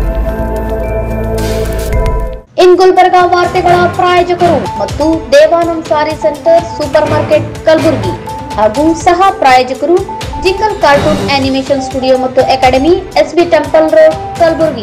ಇನ್ ಗುಲ್ಬರ್ಗ ವಾರ್ತೆಗಳ ಪ್ರಾಯೋಜಕರು ಮತ್ತು Devanand sari centre super market Kalaburagi ಹಾಗೂ ಸಹ ಪ್ರಾಯೋಜಕರು ಜಿಂಗಲ್ ಕಾರ್ಟೂನ್ ಆನಿಮೇಷನ್ ಸ್ಟುಡಿಯೋ ಮತ್ತು academy SB temple road Kalaburagi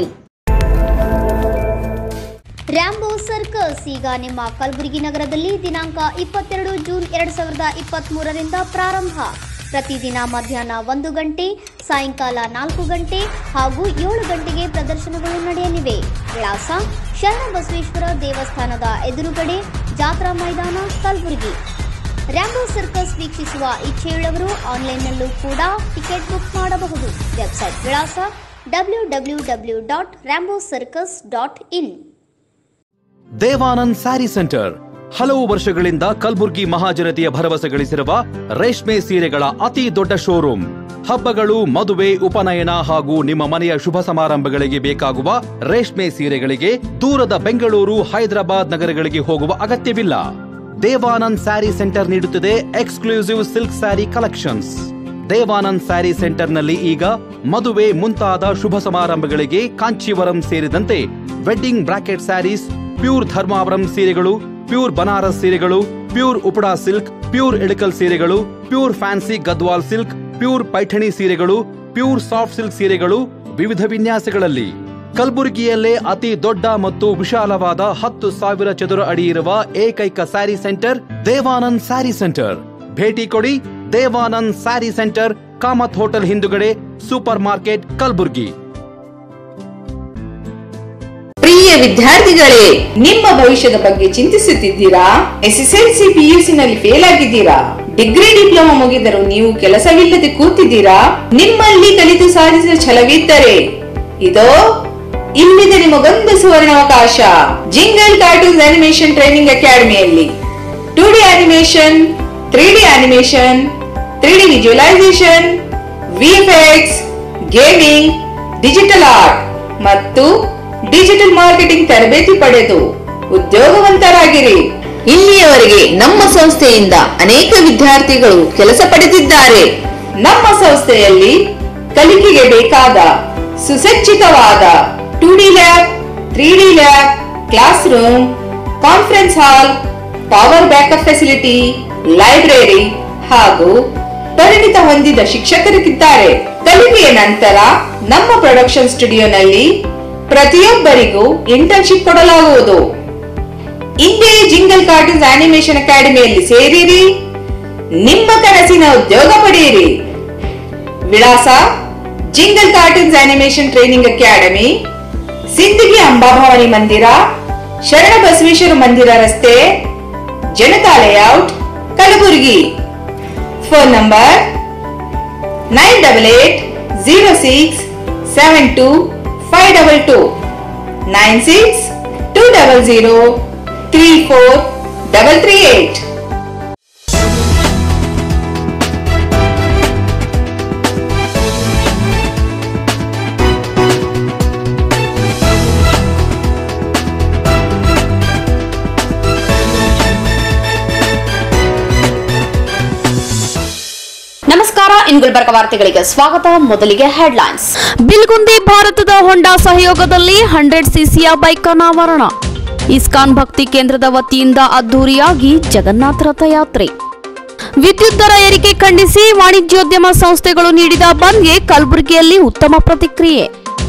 Rambo circus ಈಗ ನಿಮ್ಮ ಕಲಬುರಗಿ ನಗರದಲ್ಲಿ ದಿನಾಂಕ ಇಪ್ಪತ್ತೆರಡು ಜೂನ್ ಎರಡ್ ಸಾವಿರದ ಇಪ್ಪತ್ತ್ ಮೂರರಿಂದ ಪ್ರಾರಂಭ ಪ್ರತಿದಿನ ಮಧ್ಯಾಹ್ನ ಒಂದು ಗಂಟೆ ಸಾಯಂಕಾಲ ನಾಲ್ಕು ಗಂಟೆ ಹಾಗೂ ಏಳು ಗಂಟೆಗೆ ಪ್ರದರ್ಶನಗಳು ನಡೆಯಲಿವೆ ವಿಳಾಸ ಶರಣಬಸವೇಶ್ವರ ದೇವಸ್ಥಾನದ ಎದುರುಗಡೆ ಜಾತ್ರಾ ಮೈದಾನ ಕಲಬುರಗಿ ರ್ಯಾಂಬೋ ಸರ್ಕಸ್ ವೀಕ್ಷಿಸುವ ಇಚ್ಛೆಯುಳ್ಳವರು ಆನ್ಲೈನ್ನಲ್ಲೂ ಕೂಡ ಟಿಕೆಟ್ ಬುಕ್ ಮಾಡಬಹುದು ವೆಬ್ಸೈಟ್ ವಿಳಾಸ W W W dot Rambo circus dot in Devanand sari centre ಹಲವು ವರ್ಷಗಳಿಂದ ಕಲ್ಬುರ್ಗಿ ಮಹಾಜನತೆಯ ಭರವಸೆ ಗಳಿಸಿರುವ ರೇಷ್ಮೆ ಸೀರೆಗಳ ಅತಿ ದೊಡ್ಡ ಶೋರೂಮ್ ಹಬ್ಬಗಳು ಮದುವೆ ಉಪನಯನ ಹಾಗೂ ನಿಮ್ಮ ಮನೆಯ ಶುಭ ಸಮಾರಂಭಗಳಿಗೆ ಬೇಕಾಗುವ ರೇಷ್ಮೆ ಸೀರೆಗಳಿಗೆ ದೂರದ ಬೆಂಗಳೂರು ಹೈದರಾಬಾದ್ ನಗರಗಳಿಗೆ ಹೋಗುವ ಅಗತ್ಯವಿಲ್ಲ ದೇವಾನಂದ್ ಸ್ಯಾರಿ ಸೆಂಟರ್ ನೀಡುತ್ತಿದೆ exclusive silk sari collections Devanand sari ಸೆಂಟರ್ನಲ್ಲಿ ಈಗ ಮದುವೆ ಮುಂತಾದ ಶುಭ ಸಮಾರಂಭಗಳಿಗೆ ಕಾಂಚೀವರಂ ಸೇರಿದಂತೆ wedding bracket saris pure Dharmavaram ಸೀರೆಗಳು ಪ್ಯೂರ್ ಬನಾರಸ್ ಸೀರೆಗಳು pure Uppada silk pure Ilkal ಸೀರೆಗಳು pure fancy Gadwal silk pure Paithani ಸೀರೆಗಳು ಪ್ಯೂರ್ ಸಾಫ್ಟ್ ಸಿಲ್ಕ್ ಸೀರೆಗಳು ವಿವಿಧ ವಿನ್ಯಾಸಗಳಲ್ಲಿ ಕಲಬುರಗಿಯಲ್ಲೇ ಅತಿ ದೊಡ್ಡ ಮತ್ತು ವಿಶಾಲವಾದ ಹತ್ತು ಸಾವಿರ ಚದುರ ಅಡಿ ಇರುವ ಏಕೈಕ ಸ್ಯಾರಿ ಸೆಂಟರ್ ದೇವಾನಂದ್ ಸ್ಯಾರಿ ಸೆಂಟರ್ ಭೇಟಿ ಕೊಡಿ ದೇವಾನಂದ್ ಸ್ಯಾರಿ ಸೆಂಟರ್ ಕಾಮತ್ ಹೋಟೆಲ್ ಹಿಂದುಗಡೆ ಸೂಪರ್ ಮಾರ್ಕೆಟ್ ಕಲಬುರ್ಗಿ ಪ್ರಿಯ ವಿದ್ಯಾರ್ಥಿಗಳೇ ನಿಮ್ಮ ಭವಿಷ್ಯದ ಬಗ್ಗೆ ಚಿಂತಿಸುತ್ತಿದ್ದೀರಾ ಎಸ್ಎಸ್ಎಲ್ಸಿ ಪಿಯುಸಿ ನಲ್ಲಿ ಫೇಲ್ ಆಗಿದ್ದೀರಾ ಡಿಗ್ರಿ ಡಿಪ್ಲೊಮಾ ಮುಗಿದರೂ ನೀವು ಕೆಲಸವಿಲ್ಲದೆ ಕೂತಿದ್ದೀರಾ ನಿಮ್ಮಲ್ಲಿ ಕಲಿತು ಸಾಧಿಸುವ ಛಲವಿದ್ದರೆ ಇದೋ ಇಲ್ಲಿದೆ ನಿಮಗೊಂದು ಸುವರ್ಣಾವಕಾಶ ಜಿಂಗಲ್ ಕಾರ್ಟೂನ್ಸ್ ಅನಿಮೇಷನ್ ಟ್ರೈನಿಂಗ್ ಅಕಾಡೆಮಿಯಲ್ಲಿ two D animation three D animation three D visualisation VFX gaming digital art ಮತ್ತು ಡಿಜಿಟಲ್ ಮಾರ್ಕೆಟಿಂಗ್ ತರಬೇತಿ ಪಡೆದು ಉದ್ಯೋಗವಂತರಾಗಿರಿ ಇಲ್ಲಿಯವರೆಗೆ ನಮ್ಮ ಸಂಸ್ಥೆಯಿಂದ ಅನೇಕ ವಿದ್ಯಾರ್ಥಿಗಳು ಕೆಲಸ ಪಡೆದಿದ್ದಾರೆ ನಮ್ಮ ಸಂಸ್ಥೆಯಲ್ಲಿ ಕಲಿಕೆಗೆ ಬೇಕಾದ ಸುಸಜ್ಜಿತವಾದ two D lab three D lab class room conference hall power backup facility library ಹಾಗೂ ಪರಿಣಿತ ಹೊಂದಿದ ಶಿಕ್ಷಕರಿದ್ದಾರೆ ಕಲಿಕೆಯ ನಂತರ ನಮ್ಮ ಪ್ರೊಡಕ್ಷನ್ ಸ್ಟುಡಿಯೋನಲ್ಲಿ ಪ್ರತಿಯೊಬ್ಬರಿಗೂ ಇಂಟರ್ನ್ಶಿಪ್ ಕೊಡಲಾಗುವುದು ಇಂದೇ ಜಿಂಗಲ್ ಕಾರ್ಟೂನ್ಸ್ ಆನಿಮೇಷನ್ ಅಕಾಡೆಮಿಯಲ್ಲಿ ಸೇರಿರಿ ನಿಮ್ಮ ಕನಸಿನ ಉದ್ಯೋಗ ಪಡೆಯಿರಿ ವಿಳಾಸ jingle cartoons animation training academy Sindagi Ambabhavani ಮಂದಿರ ಶರಣ ಬಸವೇಶ್ವರ ಮಂದಿರ ರಸ್ತೆ Janata layout Kalaburagi phone number nine double eight zero six seven two five double two nine six two double zero three four double three eight ನಮಸ್ಕಾರ ಇನ್ ಗುಲ್ಬರ್ಗ ವಾರ್ತೆಗಳಿಗೆ ಸ್ವಾಗತ ಮೊದಲಿಗೆ ಹೆಡ್ಲೈನ್ಸ್ ಬಿಲ್ಗುಂದಿ ಭಾರತದ ಹೊಂಡಾ ಸಹಯೋಗದಲ್ಲಿ hundred ಸಿಸಿಯ bike ಅನಾವರಣ ಇಸ್ಕಾನ್ ಭಕ್ತಿ ಕೇಂದ್ರದ ವತಿಯಿಂದ ಅದ್ದೂರಿಯಾಗಿ ಜಗನ್ನಾಥ ರಥಯಾತ್ರೆ ವಿದ್ಯುತ್ ದರ ಏರಿಕೆ ಖಂಡಿಸಿ ವಾಣಿಜ್ಯೋದ್ಯಮ ಸಂಸ್ಥೆಗಳು ನೀಡಿದ ಬಂದ್ಗೆ ಕಲಬುರಗಿಯಲ್ಲಿ ಉತ್ತಮ ಪ್ರತಿಕ್ರಿಯೆ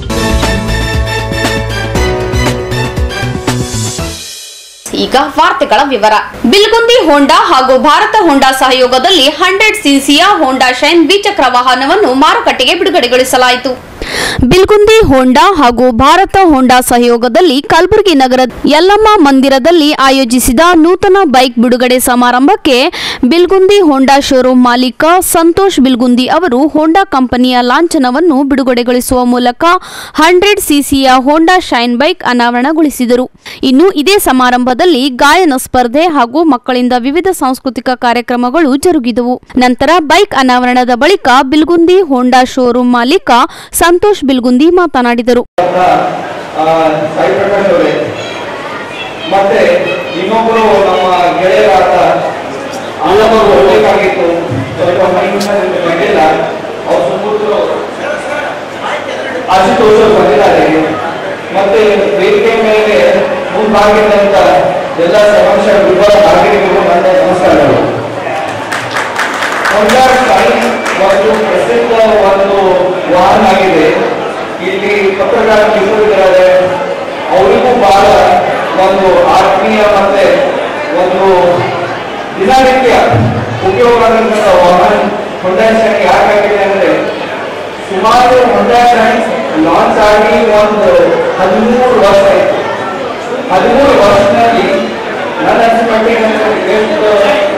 ಈಗ ವಾರ್ತೆಗಳ ವಿವರ ಬಿಲ್ಗುಂದಿ ಹೋಂಡಾ ಹಾಗೂ ಭಾರತ ಹೋಂಡಾ ಸಹಯೋಗದಲ್ಲಿ ಹಂಡ್ರೆಡ್ ಸಿಸಿಯ ಹೋಂಡಾ ಶೈನ್ ದ್ವಿಚಕ್ರ ವಾಹನವನ್ನು ಮಾರುಕಟ್ಟೆಗೆ ಬಿಡುಗಡೆಗೊಳಿಸಲಾಯಿತು ಬಿಲ್ಗುಂದಿ ಹೋಂಡಾ ಹಾಗೂ ಭಾರತ ಹೋಂಡಾ ಸಹಯೋಗದಲ್ಲಿ ಕಲಬುರಗಿ ನಗರದ ಯಲ್ಲಮ್ಮ ಮಂದಿರದಲ್ಲಿ ಆಯೋಜಿಸಿದ ನೂತನ ಬೈಕ್ ಬಿಡುಗಡೆ ಸಮಾರಂಭಕ್ಕೆ ಬಿಲ್ಗುಂದಿ ಹೋಂಡಾ ಶೋರೂಮ್ ಮಾಲೀಕ ಸಂತೋಷ್ ಬಿಲ್ಗುಂದಿ ಅವರು ಹೋಂಡಾ ಕಂಪನಿಯ ಲಾಂಛನವನ್ನು ಬಿಡುಗಡೆಗೊಳಿಸುವ ಮೂಲಕ ಹಂಡ್ರೆಡ್ ಸಿಸಿಯ ಹೋಂಡಾ ಶೈನ್ ಬೈಕ್ ಅನಾವರಣಗೊಳಿಸಿದರು ಇನ್ನು ಇದೇ ಸಮಾರಂಭದಲ್ಲಿ ಗಾಯನ ಸ್ಪರ್ಧೆ ಹಾಗೂ ಮಕ್ಕಳಿಂದ ವಿವಿಧ ಸಾಂಸ್ಕೃತಿಕ ಕಾರ್ಯಕ್ರಮಗಳು ಜರುಗಿದವು ನಂತರ ಬೈಕ್ ಅನಾವರಣದ ಬಳಿಕ ಬಿಲ್ಗುಂದಿ ಹೋಂಡಾ ಶೋರೂಮ್ ಮಾಲೀಕ ಸಂತೋಷ್ ಬಿಲ್ಗುಂದಿ ಮಾತನಾಡಿದರು ಆ, ಸಾಯಿ ಪ್ರಕಾಶ್ ಅವರೇ ಮತ್ತೆ ಇನ್ನೊಬ್ಬರು ನಮ್ಮ ಗೆಳೆಯರಾದ ಅಲ್ಲವರು ಹೋಗ್ಬೇಕಾಗಿತ್ತು ಸ್ವಲ್ಪ ಮೈಂಡ್ ಬಂದಿಲ್ಲ ಅವ್ರು ಸುಮ್ಮನೆ ಆಶುತೋಷ್ ಬಂದಿದ್ದಾರೆ ಆಗಿದ್ದಂತ ಎಲ್ಲ ಸಮಾವೇಶ ವಿಭಾಗ ನಾಗರಿಕರು ನನ್ನ ನಮಸ್ಕಾರಗಳು ಹೊಂಡಾ ಶೈನ್ ಒಂದು ಪ್ರಸಿದ್ಧ ಒಂದು ವಾಹನ ಆಗಿದೆ ಇಲ್ಲಿ ಪತ್ರಕಾರ ಮಿತ್ರರಿದ್ದಾರೆ ಅವರಿಗೂ ಬಹಳ ಒಂದು ಆತ್ಮೀಯ ಮತ್ತೆ ಒಂದು ದಿನನಿತ್ಯ ಉಪಯೋಗ ಆಗುವಂತಹ ವಾಹನ ಹೊಂಡಾ ಶೈನ್ ಯಾಕಾಗಿದೆ ಅಂದ್ರೆ ಸುಮಾರು ಹೊಂಡಾ ಶೈನ್ ಲಾಂಚ್ ಆಗಿ ಒಂದು ಹದಿಮೂರು ವರ್ಷ ಆಯ್ತು ಹದಿಮೂರು ವರ್ಷದಲ್ಲಿ ನನ್ನ ಅನಿಸಿಕೆ ಎಷ್ಟು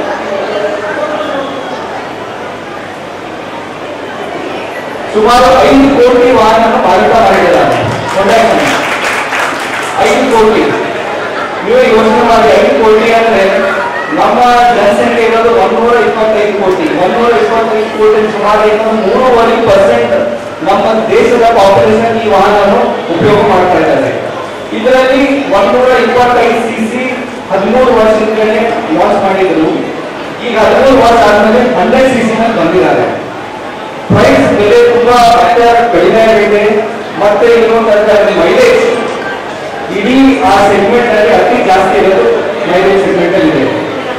ಸುಮಾರು ಐದು ಕೋಟಿ ವಾಹನ ಮಾರಾಟ ಮಾಡಿದ್ದಾರೆ Honda Shine. ಐದು ಕೋಟಿ ನೀವೇ ಯೋಚನೆ ಮಾಡಿ ಐದು ಕೋಟಿ ಅಂದ್ರೆ ನಮ್ಮ ಜನಸಂಖ್ಯೆ ಇರೋದು ಒಂದೂರ ಇಪ್ಪತ್ತೈದು ಕೋಟಿ ಒಂದೂರ ಇಪ್ಪತ್ತೈದು ಕೋಟಿ ಸುಮಾರು ಇನ್ನೊಂದು ಮೂರುವರೆ ಪರ್ಸೆಂಟ್ ನಮ್ಮ ದೇಶದ ಪಾಪ್ಯುಲೇಷನ್ ಈ ವಾಹನವನ್ನು ಉಪಯೋಗ ಮಾಡ್ತಾ ಇದ್ದಾರೆ ಇದರಲ್ಲಿ ಒಂದೂರ ಇಪ್ಪತ್ತೈದು ಸಿ ಸಿ ಹದಿಮೂರು ವರ್ಷದಿಂದಲೇ ಲಾಂಚ್ ಮಾಡಿದ್ರು ಈಗ ಹದಿಮೂರು ವರ್ಷ ಆದ್ಮೇಲೆ ಹಂಡ್ರೆಡ್ ಸಿ ಸಿ ಬಂದಿದ್ದಾರೆ ಪ್ರೈಸ್ ಬೆಲೆ ತುಂಬಾ ಅತ್ಯ ಕಡಿಮೆ ಆಗಿದೆ ಮತ್ತೆ ಇನ್ನೊಂದು ಮೈಲೇಜ್ ಇಡೀ ಆ ಸೆಗ್ಮೆಂಟ್ ಅಲ್ಲಿ ಅತಿ ಜಾಸ್ತಿ ಇರೋದು ಮೈಲೇಜ್ ಸೆಗ್ಮೆಂಟ್ ಅಲ್ಲಿ ಇದೆ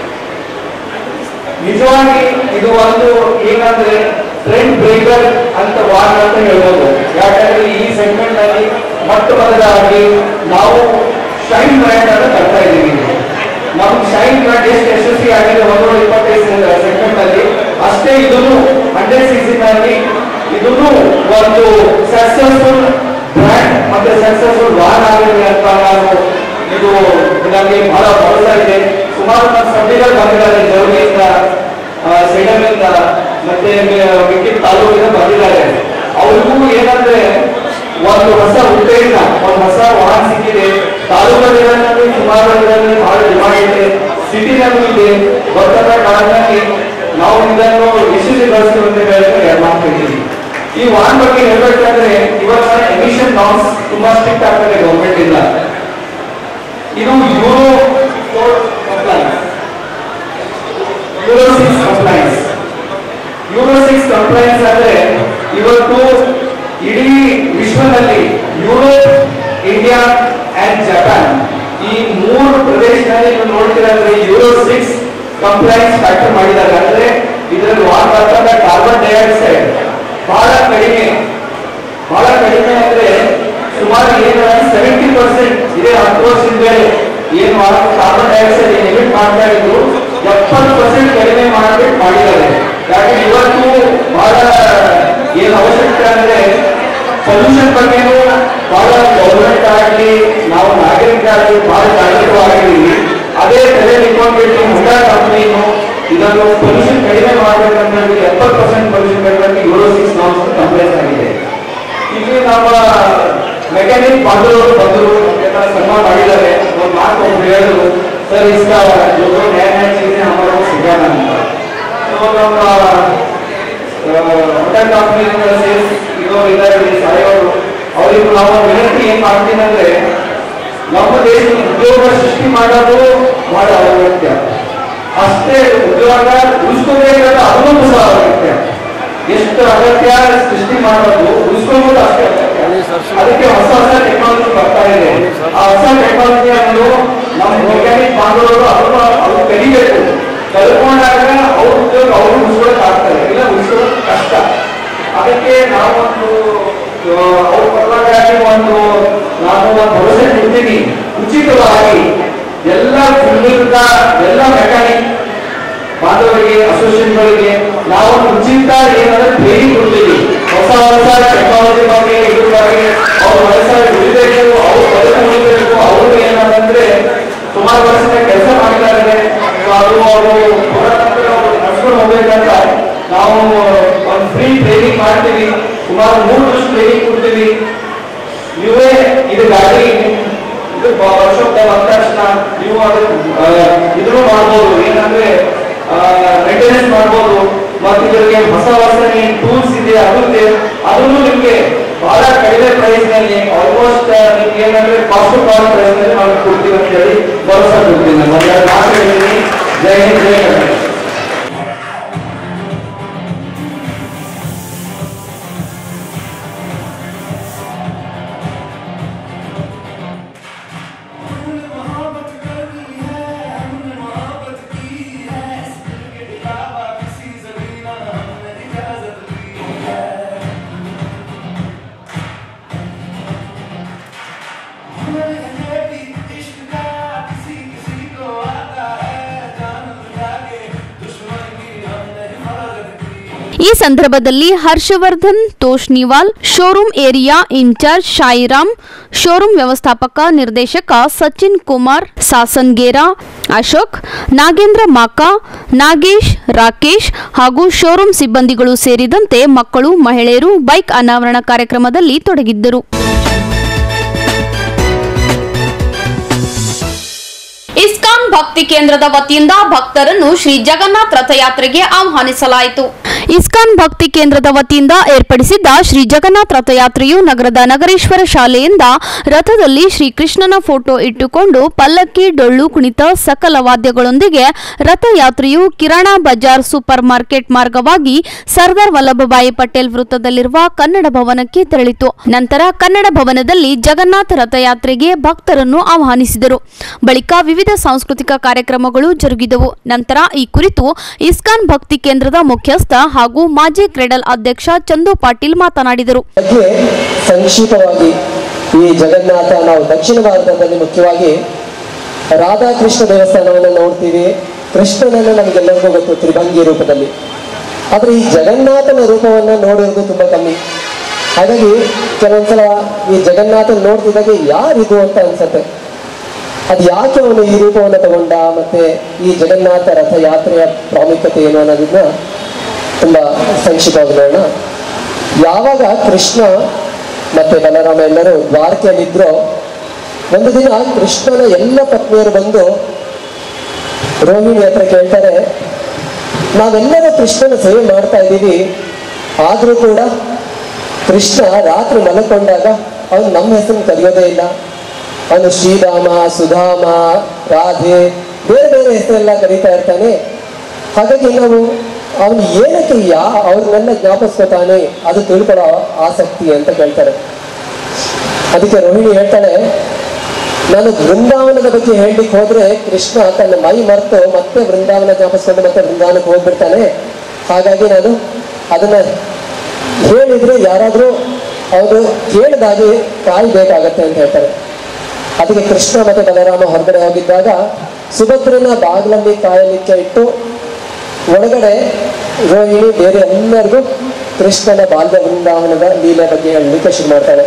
ನಿಜವಾಗಿ ಇದು ಒಂದು ಏನಂದ್ರೆ ಟ್ರೆಂಡ್ ಬ್ರೇಕರ್ ಅಂತ ವಾಹನ ಅಂತ ಹೇಳ್ಬೋದು ಯಾಕಂದ್ರೆ ಈ ಸೆಗ್ಮೆಂಟ್ ಅಲ್ಲಿ ಮೊಟ್ಟ ಮೊದಲಾಗಿ ನಾವು ಶೈನ್ ಬ್ರ್ಯಾಂಡ್ ಅನ್ನು ತರ್ತಾ ಇದ್ದೀವಿ ನಮ್ಮ ಶೈನ್ ಬ್ರ್ಯಾಂಡ್ ಎಷ್ಟು ಯಶಸ್ವಿ ಆಗಿದೆ ಒಂದೂರ ಇಪ್ಪತ್ತೈದು ಸೆಗ್ಮೆಂಟ್ ಅಲ್ಲಿ ಅಷ್ಟೇ ಇದನ್ನು ಹಂಡ್ರೆಡ್ ಸಿ ನಲ್ಲಿ ಇದನ್ನು ಒಂದು ಸಕ್ಸಸ್ಫುಲ್ ಬ್ರ್ಯಾಂಡ್ ಮತ್ತೆ ಸಕ್ಸಸ್ಫುಲ್ ವಾಹನ ಆಗಿದೆ ಅಂತ ನಾನು ಇದು ನನಗೆ ಬಹಳ ಭರವಸೆ ಇದೆ ಸುಮಾರು ನನ್ನ ಸಭೆಗಳು ಬಂದಿದ್ದಾರೆ ಜವಳಿಯಿಂದ ಸೇಡಮಿಂದ ಮತ್ತೆ ವಿದ್ಯುತ್ ತಾಲೂಕಿಂದ ಬಂದಿದ್ದಾರೆ ಅವ್ರಿಗೂ ಏನಂದ್ರೆ ಒಂದು ಹೊಸ ಉತ್ತೇಜನ ಒಂದು ಹೊಸ ವಾಹನ ಸಿಕ್ಕಿದೆ ತಾಲೂಕಲ್ಲಿ ಸುಮಾರು ಇದರಲ್ಲಿ ಬಹಳ ಡಿಮಾಂಡ್ ಇದೆ ಸಿಟಿನಲ್ಲೂ ಇದೆ ಬರ್ತದ ಕಾರಣದಲ್ಲಿ ನಾವು ಇದನ್ನು ಯಶಸ್ವಿಗೊಳಿಸ್ತೀವಿ ಅಂತ ಹೇಳಿದ್ರೆ ಮಾಡ್ತಿದ್ದೀವಿ ಈ ವಾಹನ ಬಗ್ಗೆ ಹೇಳ್ಬೇಕಂದ್ರೆ ಇವತ್ತಿನ ಎಮಿಷನ್ ನಾರ್ಮ್ಸ್ ತುಂಬಾ ಸ್ಟ್ರಿಕ್ಟ್ ಆಗ್ತದೆ ಗೌರ್ಮೆಂಟ್ ಇಂದ ಇದು Euro compliance Euro six compliance Euro six compliance ಅಂದ್ರೆ ಇವತ್ತು ಇಡೀ ವಿಶ್ವದಲ್ಲಿ ಯುರೋಪ್ ಇಂಡಿಯಾ ಅಂಡ್ ಜಪಾನ್ ಈ ಮೂರು ಪ್ರದೇಶದಲ್ಲಿ ನೀವು ನೋಡ್ತೀರಂದ್ರೆ ಯೂರೋ ಸಿಕ್ಸ್ ಕಂಪ್ಲೈನ್ಸ್ ಫ್ಯಾಕ್ಟರ್ ಮಾಡಿದ್ದಾರೆ ಅಂದ್ರೆ ಇದರಲ್ಲಿ ವಾಹನ ಕಾರ್ಬನ್ ಡೈಆಕ್ಸೈಡ್ ಬಹಳ ಕಡಿಮೆ ಬಹಳ ಕಡಿಮೆ ಅಂದ್ರೆ ಸುಮಾರು ಏನು ಸೆವೆಂಟಿ ಪರ್ಸೆಂಟ್ ಇದೇ ಹತ್ತು ವರ್ಷದಿಂದ ಏನು ಕಾರ್ಬನ್ ಡೈಆಕ್ಸೈಡ್ ಎಮಿಟ್ ಮಾಡ್ತಾ ಇದ್ರು ಎಪ್ಪತ್ತು ಪರ್ಸೆಂಟ್ ಕಡಿಮೆ ಮಾಡಬೇಕು ಮಾಡಿದ್ದಾರೆ ಯಾಕೆ ಇವತ್ತು ಬಹಳ ಏನು ಅವಶ್ಯಕತೆ ಅಂದ್ರೆ ಪೊಲ್ಯೂಷನ್ ಬಗ್ಗೆನೂ ಬಹಳ ಗೌರ್ಮೆಂಟ್ ಆಗಲಿ ನಾವು ನಾಗರಿಕರಾಗಲಿ ಬಹಳ ಜಾಗೃತವಾಗಿದ್ದೀವಿ ಅದೇ ತಲೆ ಇಟ್ಕೊಂಡ್ಬಿಟ್ಟು ಹುಡಾ ಕಂಪನಿನು ಇದನ್ನು ಪೊಲ್ಯೂಷನ್ ಕಡಿಮೆ ಮಾಡಬೇಕಂತ ಹೇಳಿ ಎಪ್ಪತ್ತು ಪರ್ಸೆಂಟ್ ಪೊಲ್ಯೂಷನ್ ಕಡಿಮೆ ಯೂರೋ ಸಿಕ್ಸ್ ನಾಮ್ಸ್ ಕಂಪ್ಲೇಂಟ್ ಆಗಿದೆ ಇಲ್ಲಿ ನಮ್ಮ ಮೆಕ್ಯಾನಿಕ್ ಬಾಂಧವರು ಬಂದರು ಎಲ್ಲ ಸನ್ಮಾನ ಮಾಡಿದ್ದಾರೆ ಒಂದು ಮಾತು ಒಬ್ರು ಹೇಳಿದ್ರು ಸರ್ ಇಷ್ಟ जो जो नया नया चीजें हमारे को सिखाना है तो ನಮ್ಮ ಹೋಟೆಲ್ ಕಂಪನಿ ಸೇಲ್ಸ್ ಇದು ಇದ್ದಾರೆ ಸಾಯೋರು ಅವರಿಗೂ ನಾವು ವಿನಂತಿ ಏನ್ ಮಾಡ್ತೀನಿ ಅಂದ್ರೆ ನಮ್ಮ ದೇಶದ ಉದ್ಯೋಗ ಸೃಷ್ಟಿ ಮಾಡೋದು ಬಹಳ ಅಗತ್ಯ ಅಷ್ಟೇ ಉದ್ಯೋಗ ಉಳಿಸ್ಕೋಬೇಕಾದ ಅದನ್ನು ಸಹ ಅಗತ್ಯ ಎಷ್ಟು ಅಗತ್ಯ ಸೃಷ್ಟಿ ಮಾಡೋದು ಉಳಿಸ್ಕೊಳ್ಳೋದು ಅಷ್ಟೇ ಅಗತ್ಯ ಅದಕ್ಕೆ ಹೊಸ ಹೊಸ ಟೆಕ್ನಾಲಜಿ ಬರ್ತಾ ಇದೆ ಆ ಹೊಸ ಟೆಕ್ನಾಲಜಿ ಅನ್ನೋದು ನಮ್ಮ ಮೆಕ್ಯಾನಿಕ್ ಬಾಂಧವರು ಅವರು ಅವ್ರು ಕಲಿಬೇಕು ಕಲ್ಕೊಂಡಾಗ ಅವ್ರ ಉದ್ಯೋಗ ಅವರು ಉಳಿಸ್ಕೊಳಕ್ ಆಗ್ತದೆ ಇಲ್ಲ ಉಳಿಸ್ಕೊಳ್ಳೋದು ಕಷ್ಟ ಅದಕ್ಕೆ ನಾವೊಂದು ಆ, ಅವ್ರ ಪರವಾಗಿ ಒಂದು ನಾನು ಒಂದು ಭರವಸೆ ಕೊಡ್ತೀನಿ ಉಚಿತವಾಗಿ ಎಲ್ಲ ಫಿಲ್ಮಿಂದ ಎಲ್ಲ ಮೆಕ್ಯಾನಿಕ್ ಬಾಂಧವರಿಗೆ ಅಸೋಸಿಯೇಷನ್ಗಳಿಗೆ ನಾವು ಉಚಿತ ಏನಾದ್ರೆ ಟ್ರೈನಿಂಗ್ ಕೊಡ್ತೀವಿ ಹೊಸ ಹೊಸ ಟೆಕ್ನಾಲಜಿ ಬಗ್ಗೆ ಇದ್ರ ಬಗ್ಗೆ ಅವ್ರ ವಯಸ್ಸಾಗಿ ಉಳಿಬೇಕು ಅವ್ರು ಬದುಕು ಉಳಿಬೇಕು ಅವರು ಏನಂದ್ರೆ ಸುಮಾರು ವರ್ಷದ ಕೆಲಸ ಮಾಡಿದ್ದಾರೆ So ಅದು ಅವರು ನಡ್ಸ್ಕೊಂಡು ಹೋಗ್ಬೇಕಂತ ನಾವು ಒಂದು ಫ್ರೀ ಟ್ರೈನಿಂಗ್ ಮಾಡ್ತೀವಿ ಸುಮಾರು ಮೂರು ವರ್ಷ ಟ್ರೈನಿಂಗ್ ಕೊಡ್ತೀವಿ ನೀವೇ ಇದು ಗಾಡಿ ಇದು ವರ್ಷಕ್ಕೆ ಬಂದ ತಕ್ಷಣ ನೀವು ಅದು ಇದನ್ನು ಮಾಡ್ಬೋದು ಏನಂದ್ರೆ ಮೇಂಟೆನೆನ್ಸ್ ಮಾಡ್ಬೋದು ಮತ್ತು ಇದಕ್ಕೆ ಹೊಸ ಹೊಸ ಟೂಲ್ಸ್ ಇದೆ ಅದು ಇದೆ ಅದನ್ನು ನಿಮಗೆ ಬಹಳ ಕಡಿಮೆ ಪ್ರೈಸ್ ನಲ್ಲಿ ಆಲ್ಮೋಸ್ಟ್ ನಿಮ್ಗೆ ಏನಂದ್ರೆ ಕಾಸ್ಟ್ ಕಾಸ್ಟ್ ಪ್ರೈಸ್ ನಲ್ಲಿ ನಾವು ಕೊಡ್ತೀವಿ ಅಂತ ಹೇಳಿ ಭರವಸೆ ಕೊಡ್ತೀನಿ ನಾನು ಒಂದೆರಡು ಮಾತು ಹೇಳಿದ್ದೀನಿ ಜೈ ಹಿಂದ್ ಜೈ ಕರ್ನಾಟಕ ಮಹಾ ಈ ಸಂದರ್ಭದಲ್ಲಿ Harshavardhan Toshniwal showroom area in charge Shairam showroom ವ್ಯವಸ್ಥಾಪಕ ನಿರ್ದೇಶಕ ಸಚಿನ್ ಕುಮಾರ್ ಸಾಸನ್ಗೇರಾ ಅಶೋಕ್ ನಾಗೇಂದ್ರ ಮಾಕ ನಾಗೇಶ್ ರಾಕೇಶ್ ಹಾಗೂ ಶೋರೂಮ್ ಸಿಬ್ಬಂದಿಗಳು ಸೇರಿದಂತೆ ಮಕ್ಕಳು ಮಹಿಳೆಯರು ಬೈಕ್ ಅನಾವರಣ ಕಾರ್ಯಕ್ರಮದಲ್ಲಿ ತೊಡಗಿದ್ದರು ಇಸ್ಕಾನ್ ಭಕ್ತಿ ಕೇಂದ್ರದ ವತಿಯಿಂದ ಭಕ್ತರನ್ನು ಶ್ರೀ ಜಗನ್ನಾಥ್ ರಥಯಾತ್ರೆಗೆ ಆಹ್ವಾನಿಸಲಾಯಿತು ಇಸ್ಕಾನ್ ಭಕ್ತಿ ಕೇಂದ್ರದ ವತಿಯಿಂದ ಏರ್ಪಡಿಸಿದ್ದ ಶ್ರೀ ಜಗನ್ನಾಥ್ ರಥಯಾತ್ರೆಯು ನಗರದ ನಗರೇಶ್ವರ ಶಾಲೆಯಿಂದ ರಥದಲ್ಲಿ ಶ್ರೀ ಕೃಷ್ಣನ ಫೋಟೋ ಇಟ್ಟುಕೊಂಡು ಪಲ್ಲಕ್ಕಿ ಡೊಳ್ಳು ಕುಣಿತ ಸಕಲ ವಾದ್ಯಗಳೊಂದಿಗೆ ರಥಯಾತ್ರೆಯು ಕಿರಾಣಾ ಬಜಾರ್ ಸೂಪರ್ ಮಾರ್ಕೆಟ್ ಮಾರ್ಗವಾಗಿ ಸರ್ದಾರ್ ವಲ್ಲಭಭಾಯಿ ಪಟೇಲ್ ವೃತ್ತದಲ್ಲಿರುವ ಕನ್ನಡ ಭವನಕ್ಕೆ ತೆರಳಿತು ನಂತರ ಕನ್ನಡ ಭವನದಲ್ಲಿ ಜಗನ್ನಾಥ ರಥಯಾತ್ರೆಗೆ ಭಕ್ತರನ್ನು ಆಹ್ವಾನಿಸಿದರು ಬಳಿಕ ವಿವಿಧ ಸಾಂಸ್ಕೃತಿಕ ಕಾರ್ಯಕ್ರಮಗಳು ಜರುಗಿದವು ನಂತರ ಈ ಕುರಿತು ಇಸ್ಕಾನ್ ಭಕ್ತಿ ಕೇಂದ್ರದ ಮುಖ್ಯಸ್ಥ ಹಾಗೂ ಮಾಜಿ ಕ್ರೆಡಲ್ ಅಧ್ಯಕ್ಷ ಚಂದು ಪಾಟೀಲ್ ಮಾತನಾಡಿದರು ಬಗ್ಗೆ ಸಂಕ್ಷಿಪ್ತವಾಗಿ ಈ ಜಗನ್ನಾಥ ನಾವು ದಕ್ಷಿಣ ಭಾರತದಲ್ಲಿ ಮುಖ್ಯವಾಗಿ ರಾಧಾಕೃಷ್ಣ ದೇವಸ್ಥಾನವನ್ನು ನೋಡ್ತೀವಿ ಕೃಷ್ಣನನ್ನು ನಮಗೆಲ್ಲರಿಗೂ ಗೊತ್ತು ತ್ರಿಭಂಗಿ ರೂಪದಲ್ಲಿ ಆದರೆ ಈ ಜಗನ್ನಾಥನ ರೂಪವನ್ನು ನೋಡಿರೋದು ತುಂಬ ಕಮ್ಮಿ ಹಾಗಾಗಿ ಕೆಲವೊಂದ್ಸಲ ಈ ಜಗನ್ನಾಥನ ನೋಡ್ತಿದ್ದಾಗೆ ಯಾರಿದು ಅಂತ ಅನ್ಸತ್ತೆ ಅದು ಯಾಕೆ ಅವನು ಈ ರೂಪವನ್ನು ತಗೊಂಡ ಮತ್ತೆ ಈ ಜಗನ್ನಾಥ ರಥಯಾತ್ರೆಯ ಪ್ರಾಮುಖ್ಯತೆ ಏನು ಅನ್ನೋದನ್ನ ತುಂಬಾ ಸಂಕ್ಷಿಪ್ತವಾಗಿ ನೋಡೋಣ ಯಾವಾಗ ಕೃಷ್ಣ ಮತ್ತೆ ಬಲರಾಮ ಎಲ್ಲರೂ ದ್ವಾರಕೆಯಲ್ಲಿದ್ರೋ ಒಂದು ದಿನ ಕೃಷ್ಣನ ಎಲ್ಲ ಪತ್ನಿಯರು ಬಂದು ರೋಹಿಣಿ ಹತ್ರ ಕೇಳ್ತಾರೆ ನಾವೆಲ್ಲರೂ ಕೃಷ್ಣನ ಸೇವೆ ಮಾಡ್ತಾ ಇದ್ದೀವಿ ಆದರೂ ಕೂಡ ಕೃಷ್ಣ ರಾತ್ರಿ ಮಲಕೊಂಡಾಗ ಅವನು ನಮ್ಮ ಹೆಸರನ್ನು ಕರೆಯೋದೇ ಇಲ್ಲ ಅವನು ಶ್ರೀರಾಮ ಸುಧಾಮ ರಾಧೆ ಬೇರೆ ಬೇರೆ ಹೆಸರೆಲ್ಲ ಕರೀತಾ ಇರ್ತಾನೆ ಹಾಗಾಗಿ ನಾವು ಅವನು ಏನಕ್ಕೆ ಯಾ ಅವ್ರನ್ನೆಲ್ಲ ಜ್ಞಾಪಿಸ್ಕೊತಾನೆ ಅದು ತಿಳ್ಕೊಳ್ಳೋ ಆಸಕ್ತಿ ಅಂತ ಕೇಳ್ತಾರೆ ಅದಕ್ಕೆ ರೋಹಿಣಿ ಹೇಳ್ತಾಳೆ ನಾನು ಬೃಂದಾವನದ ಬಗ್ಗೆ ಹೇಳಲಿಕ್ಕೆ ಹೋದ್ರೆ ಕೃಷ್ಣ ತನ್ನ ಮೈ ಮರೆತು ಮತ್ತೆ ಬೃಂದಾವನ ಜ್ಞಾಪಿಸ್ಕೊಂಡು ಮತ್ತೆ ಬೃಂದಾವನಕ್ಕೆ ಹೋಗ್ಬಿಡ್ತಾನೆ ಹಾಗಾಗಿ ನಾನು ಅದನ್ನ ಹೇಳಿದ್ರೆ ಯಾರಾದ್ರೂ ಅವರು ಕೇಳಿದಾಗೆ ಕಾಯ್ಬೇಕಾಗತ್ತೆ ಅಂತ ಹೇಳ್ತಾರೆ ಅದಕ್ಕೆ ಕೃಷ್ಣ ಮತ್ತೆ ಬಲರಾಮ ಹೊರಗಡೆ ಹೋಗಿದ್ದಾಗ ಸುಭದ್ರನ ಬಾಗಿಲಲ್ಲಿ ಕಾಯಲಿಕ್ಕೆ ಇಟ್ಟು ಒಳಗಡೆ ರೋಹಿಣಿ ಬೇರೆ ಎಲ್ಲರಿಗೂ ಕೃಷ್ಣನ ಬಾಲ್ಯ ವೃಂದಾವನದ ಲೀಲೆ ಬಗ್ಗೆ ಹೇಳಲಿಕ್ಕೆ ಶುರು ಮಾಡ್ತಾಳೆ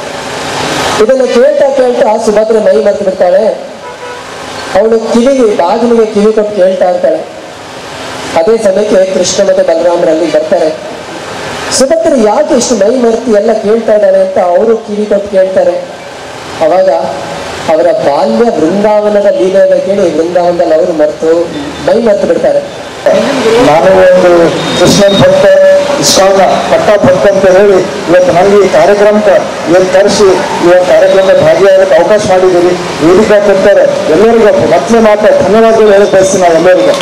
ಇದನ್ನ ಕೇಳ್ತಾ ಕೇಳ್ತಾ ಸುಭದ್ರ ಮೈ ಮರೆತು ಬಿಡ್ತಾಳೆ ಅವಳು ಕಿವಿಗೆ ಬಾಗಿಲಿಗೆ ಕಿವಿ ಕೊಟ್ಟು ಕೇಳ್ತಾ ಇರ್ತಾಳೆ ಅದೇ ಸಮಯಕ್ಕೆ ಕೃಷ್ಣ ಮತ್ತೆ ಬಲರಾಮರಲ್ಲಿ ಬರ್ತಾರೆ ಸುಭದ್ರ ಯಾಕೆ ಇಷ್ಟು ಮೈ ಮರೆತು ಎಲ್ಲ ಕೇಳ್ತಾ ಇದ್ದಾಳೆ ಅಂತ ಅವರು ಕಿವಿ ಕೊಟ್ಟು ಕೇಳ್ತಾರೆ ಅವಾಗ ಅವರ ಬಾಲ್ಯ ಬೃಂದಾವನದ ಲೀಲೆಯನ್ನು ಕೇಳಿ ಬೃಂದಾವನದಲ್ಲಿ ಅವರು ಮರೆತು ಮೈ ಮರೆತು ಬಿಡ್ತಾರೆ ನಾನು ಒಂದು ಕೃಷ್ಣನ್ ಭಕ್ತ ಇಸ್ಕಾನ್ ಪಟ್ಟ ಭಕ್ತ ಅಂತ ಹೇಳಿ ಇವತ್ತು ನನಗೆ ಈ ಕಾರ್ಯಕ್ರಮಕ್ಕೆ ಇವತ್ತು ಕರೆಸಿ ಇವತ್ತು ಕಾರ್ಯಕ್ರಮದ ಭಾಗಿಯಾಗಕ್ಕೆ ಅವಕಾಶ ಮಾಡಿದ್ದೀರಿ ವೇದಿಕೆ ಕೊಡ್ತಾರೆ ಎಲ್ಲರಿಗೂ ಮೊದಲೇ ಮಾತ್ರ ಧನ್ಯವಾದಗಳು ಹೇಳಿ ಬಯಸ್ತೀನಿ ನಾವು ಎಲ್ಲರಿಗೂ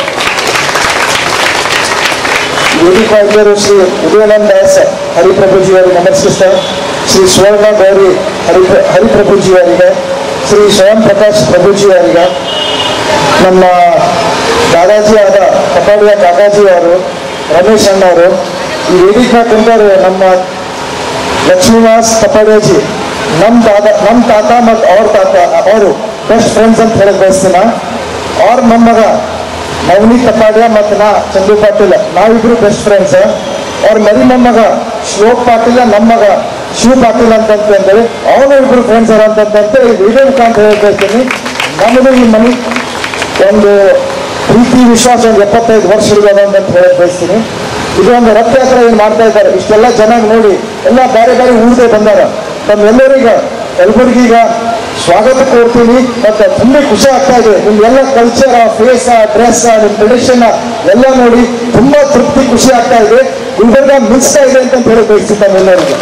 ವೇದಿಕಾ ಅಧ್ಯಕ್ಷರು ಶ್ರೀ ಉದಯನಂದ ದಾಸ್ ಹರಿಪ್ರಭುಜಿ ಅವರಿಗೆ ನಮಸ್ಕರಿಸ್ತಾ ಶ್ರೀ ಸುವರ್ಣ ಗೌರಿ ಹರಿ ಹರಿಪ್ರಭುಜಿ ಅವರಿಗೆ ಶ್ರೀ ಸ್ವಯಂ ಪ್ರಕಾಶ್ ಪ್ರಭುಜಿ ಅವರಿಗೆ ನಮ್ಮ ದಾದಾಜಿ ಆದ ಕಪಾಡಿಯ ಕಾಕಾಜಿ ಅವರು ರಮೇಶ್ ಅಣ್ಣ ಅವರು ಈ ವೇದಿಕೆ ಕುಂತರು ನಮ್ಮ ಲಕ್ಷ್ಮೀನಿವಾಸ್ ಕಪಾಡಿಯಾಜಿ ನಮ್ಮ ದಾದ ನಮ್ಮ ತಾತ ಮತ್ತು ಅವ್ರ ತಾತ ಅವರು ಬೆಸ್ಟ್ ಫ್ರೆಂಡ್ಸ್ ಅಂತ ಹೇಳಕ್ ಬಯಸ್ತೀನ ಅವ್ರ ಮೊಮ್ಮಗ ನವನೀತ್ ಕಪಾಡಿಯ ಮತ್ತು ನಾ ಚಂದು ಪಾಟೀಲ್ ನಾವಿಬ್ರು ಬೆಸ್ಟ್ ಫ್ರೆಂಡ್ಸ್ ಅವ್ರ ಮರಿ ಮೊಮ್ಮಗ ಶ್ಲೋಕ್ ಪಾಟೀಲ ನಮ್ಮ ಮಗ ಶಿವ ಪಾಟೀಲ್ ಅಂತಂತಂದ್ರೆ ಅವನು ಇಬ್ರು ಫ್ರೆಂಡ್ಸ್ ಅರ ಅಂತಂತಂದ್ರೆ ಈ ವಿಡಿಯೋ ಮುಖಾಂತರ ಹೇಳ್ತೀನಿ ನಮ್ಮದು ಈ ಮನೆ ಒಂದು ಪ್ರೀತಿ ವಿಶ್ವಾಸ ಒಂದು ಎಪ್ಪತ್ತೈದು ವರ್ಷ ಇರೋದು ಅಂತ ಹೇಳಕ್ ಬಯಸ್ತೀನಿ ಇದು ಒಂದು ರಥಯಾತ್ರೆ ಏನು ಮಾಡ್ತಾ ಇದ್ದಾರೆ ಇಷ್ಟೆಲ್ಲ ಜನ ನೋಡಿ ಎಲ್ಲ ಬೇರೆ ಬೇರೆ ಊರಿಗೆ ಬಂದಾರ ತಮ್ಮೆಲ್ಲರಿಗ ಕಲಬುರಗಿಗ ಸ್ವಾಗತ ಕೋರ್ತೀನಿ ಮತ್ತೆ ತುಂಬಾ ಖುಷಿ ಆಗ್ತಾ ಇದೆ ನಿಮ್ಗೆಲ್ಲ ಕಲ್ಚರ್ ಫೇಸ್ ಡ್ರೆಸ್ ನಿಮ್ ಟ್ರೆಡಿಷನ್ ಎಲ್ಲ ನೋಡಿ ತುಂಬಾ ತೃಪ್ತಿ ಖುಷಿ ಆಗ್ತಾ ಇದೆ ಗುಲ್ಬರ್ಗ ಮಿಲ್ಸ್ತಾ ಇದೆ ಅಂತ ಹೇಳಿ ಬಯಸ್ತೀನಿ ತಮ್ಮೆಲ್ಲರಿಗೂ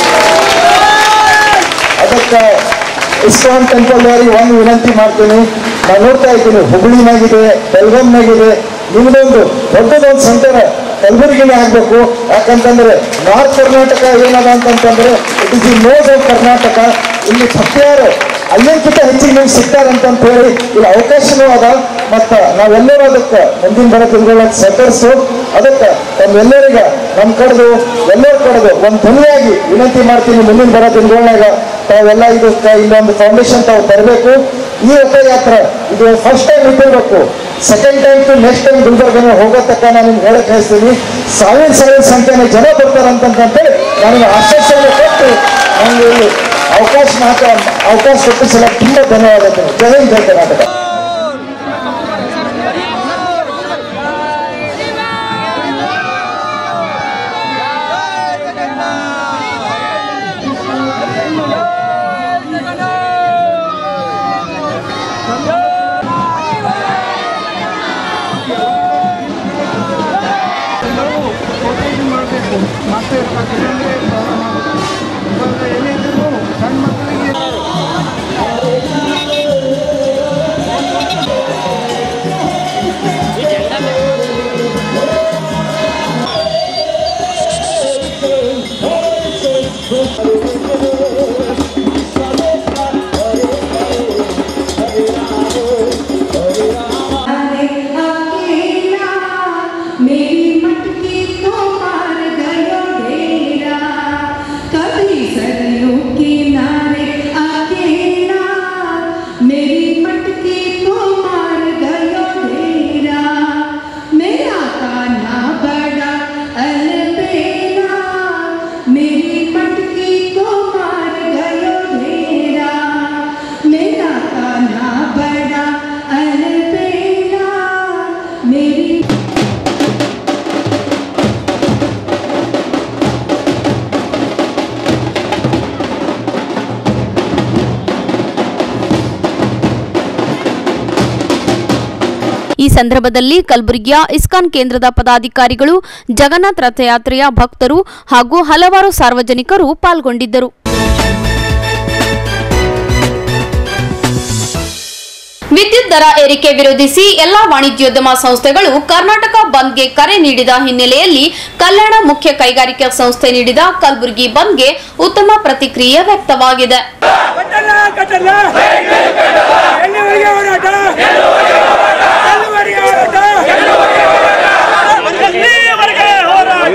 ಅದಕ್ಕೆ ಇಸ್ಕಾನ್ ಟೆಂಪಲ್ ಅವರಿಗೆ ಒಂದು ವಿನಂತಿ ಮಾಡ್ತೀನಿ ನಾನು ನೋಡ್ತಾ ಇದ್ದೀನಿ ಹುಬ್ಳಿನಾಗಿದೆ ಬೆಲ್ಗಾಂನಾಗಿದೆ ನಿಮ್ದೊಂದು ದೊಡ್ಡದೊಂದು ಸೆಂಟರ್ ಕಲಬುರಗಿನೇ ಆಗ್ಬೇಕು ಯಾಕಂತಂದ್ರೆ ನಾರ್ತ್ ಕರ್ನಾಟಕ ಏನದ ಅಂತಂತಂದ್ರೆ it is the nose of Karnataka ಇಲ್ಲಿ ಭಕ್ತಿಯಾರು ಅಲ್ಲಿಂಕಿಂತ ಹೆಚ್ಚಿಗೆ ನೀವು ಸಿಗ್ತಾರಂತ ಹೇಳಿ ಇಲ್ಲಿ ಅವಕಾಶನೂ ಅದ ಮತ್ತ ನಾವೆಲ್ಲರೂ ಅದಕ್ಕೆ ಮುಂದಿನ ಬರ ತಿಳ್ಕೊಳ್ಳೋಕೆ ಸಹಕರಿಸು ಅದಕ್ಕೆ ತಮ್ಮೆಲ್ಲರಿಗ ನಮ್ಮ ಕಡೆದು ಎಲ್ಲರ ಕಡೆದು ಒಂದು ಧ್ವನಿಯಾಗಿ ವಿನಂತಿ ಮಾಡ್ತೀನಿ ಮುಂದಿನ ಬರ ತಿಳ್ಕೊಳ್ಳಾಗ ತಾವೆಲ್ಲ ಇದಕ್ಕೆ ಇಲ್ಲೊಂದು ಫೌಂಡೇಶನ್ ತಾವು ತರಬೇಕು ಈ ರಥಯಾತ್ರೆ ಇದು ಫಸ್ಟ್ ಟೈಮ್ ಇಟ್ಟಿರ್ಬೇಕು second time to next time ಗುಲ್ಬರ್ಗನ ಹೋಗೋ ತಕ್ಕ ನಾನು ನಿಮ್ಗೆ ಹೇಳಕ್ ಹೇಳ್ತೀನಿ ಸಾವಿರ ಸಾವಿರ ಸಂಖ್ಯೆನ ಜನ ಬರ್ತಾರಂತಂತೇಳಿ ನನಗೆ ಆಶ್ವಾಸನೆ ಕೊಟ್ಟು ನನಗೆ ಇಲ್ಲಿ ಅವಕಾಶ ಮಾತ್ರ ಅವಕಾಶ ಕೊಟ್ಟು ಸಲ ತುಂಬ ಧನ್ಯವಾದಗಳು ಜೈ ಹಿಂದ್ ಜೈ ಕರ್ನಾಟಕ मेरी मटकी तो मार गयो ढेरा कभी सरयू किनारे अकेला मेरी मटकी तो मार गयो ढेरा मेरा कान्हा बड़ा अलबेला मेरी मटकी को मार गयो ढेरा मेरा कान्हा बड़ा अलबेला मेरी ಈ ಸಂದರ್ಭದಲ್ಲಿ ಕಲಬುರಗಿಯ ಇಸ್ಕಾನ್ ಕೇಂದ್ರದ ಪದಾಧಿಕಾರಿಗಳು ಜಗನ್ನಾಥ ರಥಯಾತ್ರೆಯ ಭಕ್ತರು ಹಾಗೂ ಹಲವಾರು ಸಾರ್ವಜನಿಕರು ಪಾಲ್ಗೊಂಡಿದ್ದರು ವಿದ್ಯುತ್ ದರ ಏರಿಕೆ ವಿರೋಧಿಸಿ ಎಲ್ಲಾ ವಾಣಿಜ್ಯೋದ್ಯಮ ಸಂಸ್ಥೆಗಳು ಕರ್ನಾಟಕ ಬಂದ್ಗೆ ಕರೆ ನೀಡಿದ ಹಿನ್ನೆಲೆಯಲ್ಲಿ ಕಲ್ಯಾಣ ಮುಖ್ಯ ಕೈಗಾರಿಕಾ ಸಂಸ್ಥೆ ನೀಡಿದ ಕಲಬುರಗಿ ಬಂದ್ಗೆ ಉತ್ತಮ ಪ್ರತಿಕ್ರಿಯೆ ವ್ಯಕ್ತವಾಗಿದೆ ಕಟ್ಟಲ್ಲ ಕಟ್ಟಲ್ಲ ಎಲ್ಲಿವರೆಗೆ ಹೋರಾಟ ಎಲ್ಲಿವರೆಗೆ ಹೋರಾಟ ಎಲ್ಲಿವರೆಗೆ ಹೋರಾಟ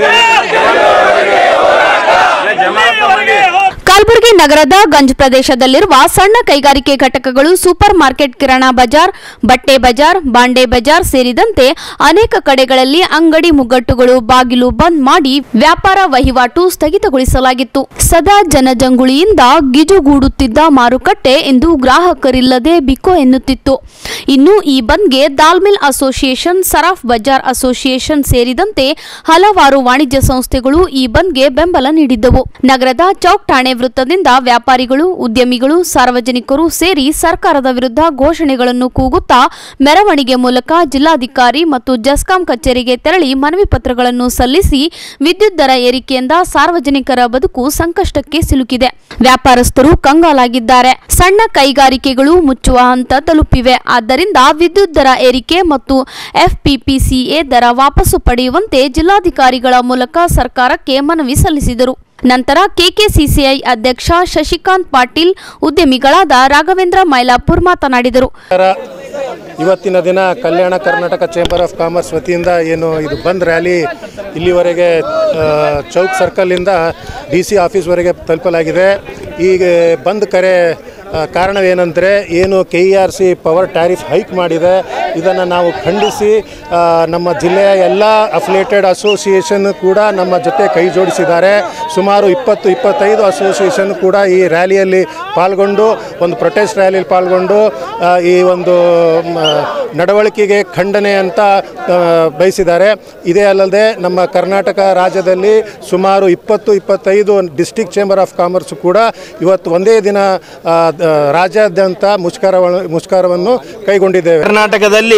ಎಲ್ಲಿವರೆಗೆ ಹೋರಾಟ ಕಲಬುರಗಿ ನಗರದ ಗಂಜ್ ಪ್ರದೇಶದಲ್ಲಿರುವ ಸಣ್ಣ ಕೈಗಾರಿಕೆ ಘಟಕಗಳು ಸೂಪರ್ ಮಾರ್ಕೆಟ್ ಕಿರಾಣಾ ಬಜಾರ್ ಬಟ್ಟೆ ಬಜಾರ್ ಬಾಂಡೆ ಬಜಾರ್ ಸೇರಿದಂತೆ ಅನೇಕ ಕಡೆಗಳಲ್ಲಿ ಅಂಗಡಿ ಮುಗ್ಗಟ್ಟುಗಳು ಬಾಗಿಲು ಬಂದ್ ಮಾಡಿ ವ್ಯಾಪಾರ ವಹಿವಾಟು ಸ್ಥಗಿತಗೊಳಿಸಲಾಗಿತ್ತು ಸದಾ ಜನಜಂಗುಳಿಯಿಂದ ಗಿಜುಗೂಡುತ್ತಿದ್ದ ಮಾರುಕಟ್ಟೆ ಇಂದು ಗ್ರಾಹಕರಿಲ್ಲದೆ ಬಿಕೋ ಎನ್ನುತ್ತಿತ್ತು ಇನ್ನು ಈ ಬಂದ್ಗೆ dal mill association Saraf Bazaar association ಸೇರಿದಂತೆ ಹಲವಾರು ವಾಣಿಜ್ಯ ಸಂಸ್ಥೆಗಳು ಈ ಬಂದ್ಗೆ ಬೆಂಬಲ ನೀಡಿದ್ದವು ನಗರದ ಚೌಕ್ ಠಾಣೆ ವೃತ್ತದಿಂದ ವ್ಯಾಪಾರಿಗಳು ಉದ್ಯಮಿಗಳು ಸಾರ್ವಜನಿಕರು ಸೇರಿ ಸರ್ಕಾರದ ವಿರುದ್ಧ ಘೋಷಣೆಗಳನ್ನು ಕೂಗುತ್ತಾ ಮೆರವಣಿಗೆ ಮೂಲಕ ಜಿಲ್ಲಾಧಿಕಾರಿ ಮತ್ತು ಜಸ್ಕಾಂ ಕಚೇರಿಗೆ ತೆರಳಿ ಮನವಿ ಪತ್ರಗಳನ್ನು ಸಲ್ಲಿಸಿ ವಿದ್ಯುತ್ ದರ ಏರಿಕೆಯಿಂದ ಸಾರ್ವಜನಿಕರ ಬದುಕು ಸಂಕಷ್ಟಕ್ಕೆ ಸಿಲುಕಿದೆ ವ್ಯಾಪಾರಸ್ಥರು ಕಂಗಾಲಾಗಿದ್ದಾರೆ ಸಣ್ಣ ಕೈಗಾರಿಕೆಗಳು ಮುಚ್ಚುವ ಹಂತ ತಲುಪಿವೆ ಆದ್ದರಿಂದ ವಿದ್ಯುತ್ ದರ ಏರಿಕೆ ಮತ್ತು ಎಫ್ಪಿಪಿಸಿಎ ದರ ವಾಪಸ್ಸು ಪಡೆಯುವಂತೆ ಜಿಲ್ಲಾಧಿಕಾರಿಗಳ ಮೂಲಕ ಸರ್ಕಾರಕ್ಕೆ ಮನವಿ ಸಲ್ಲಿಸಿದರು ನಂತರ ಕೆಕೆಸಿಸಿಐ ಅಧ್ಯಕ್ಷ ಶಶಿಕಾಂತ್ ಪಾಟೀಲ್ ಉದ್ಯಮಿಗಳಾದ ರಾಘವೇಂದ್ರ ಮೈಲಾಪುರ್ ಮಾತನಾಡಿದರು ಇವತ್ತಿನ ದಿನ Kalyana Karnataka chamber of commerce ವತಿಯಿಂದ ಏನು ಇದು ಬಂದ್ ರ್ಯಾಲಿ ಇಲ್ಲಿವರೆಗೆ ಆ, ಚೌಕ್ ಸರ್ಕಲಿಂದ ಡಿ ಸಿ ಆಫೀಸ್ವರೆಗೆ ತಲುಪಲಾಗಿದೆ ಈಗ ಬಂದ್ ಕರೆ ಆ, ಕಾರಣವೇನೆಂದರೆ ಏನು K E R C power tariff hike ಮಾಡಿದೆ ಇದನ್ನು ನಾವು ಖಂಡಿಸಿ ಆ, ನಮ್ಮ ಜಿಲ್ಲೆಯ ಎಲ್ಲ ಅಫಿಲೇಟೆಡ್ ಅಸೋಸಿಯೇಷನ್ ಕೂಡ ನಮ್ಮ ಜೊತೆ ಕೈ ಜೋಡಿಸಿದ್ದಾರೆ ಸುಮಾರು ಇಪ್ಪತ್ತು ಇಪ್ಪತ್ತೈದು ಅಸೋಸಿಯೇಷನ್ ಕೂಡ ಈ ರ್ಯಾಲಿಯಲ್ಲಿ ಪಾಲ್ಗೊಂಡು ಒಂದು ಪ್ರೊಟೆಸ್ಟ್ ರ್ಯಾಲಿಯಲ್ಲಿ ಪಾಲ್ಗೊಂಡು ಆ, ಈ ಒಂದು ಮ, ನಡವಳಿಕೆಗೆ ಖಂಡನೆ ಅಂತ ಆ, ಬಯಸಿದ್ದಾರೆ ಇದೇ ಅಲ್ಲದೆ ನಮ್ಮ ಕರ್ನಾಟಕ ರಾಜ್ಯದಲ್ಲಿ ಸುಮಾರು ಇಪ್ಪತ್ತು ಇಪ್ಪತ್ತೈದು ಡಿಸ್ಟಿಕ್ ಚೇಂಬರ್ ಆಫ್ ಕಾಮರ್ಸ್ ಕೂಡ ಇವತ್ತು ಒಂದೇ ದಿನ ಆ, ದ- ರಾಜ್ಯಾದ್ಯಂತ ಮುಷ್ಕರ ಮುಷ್ಕರವನ್ನು ಕೈಗೊಂಡಿದ್ದೇವೆ ಕರ್ನಾಟಕದಲ್ಲಿ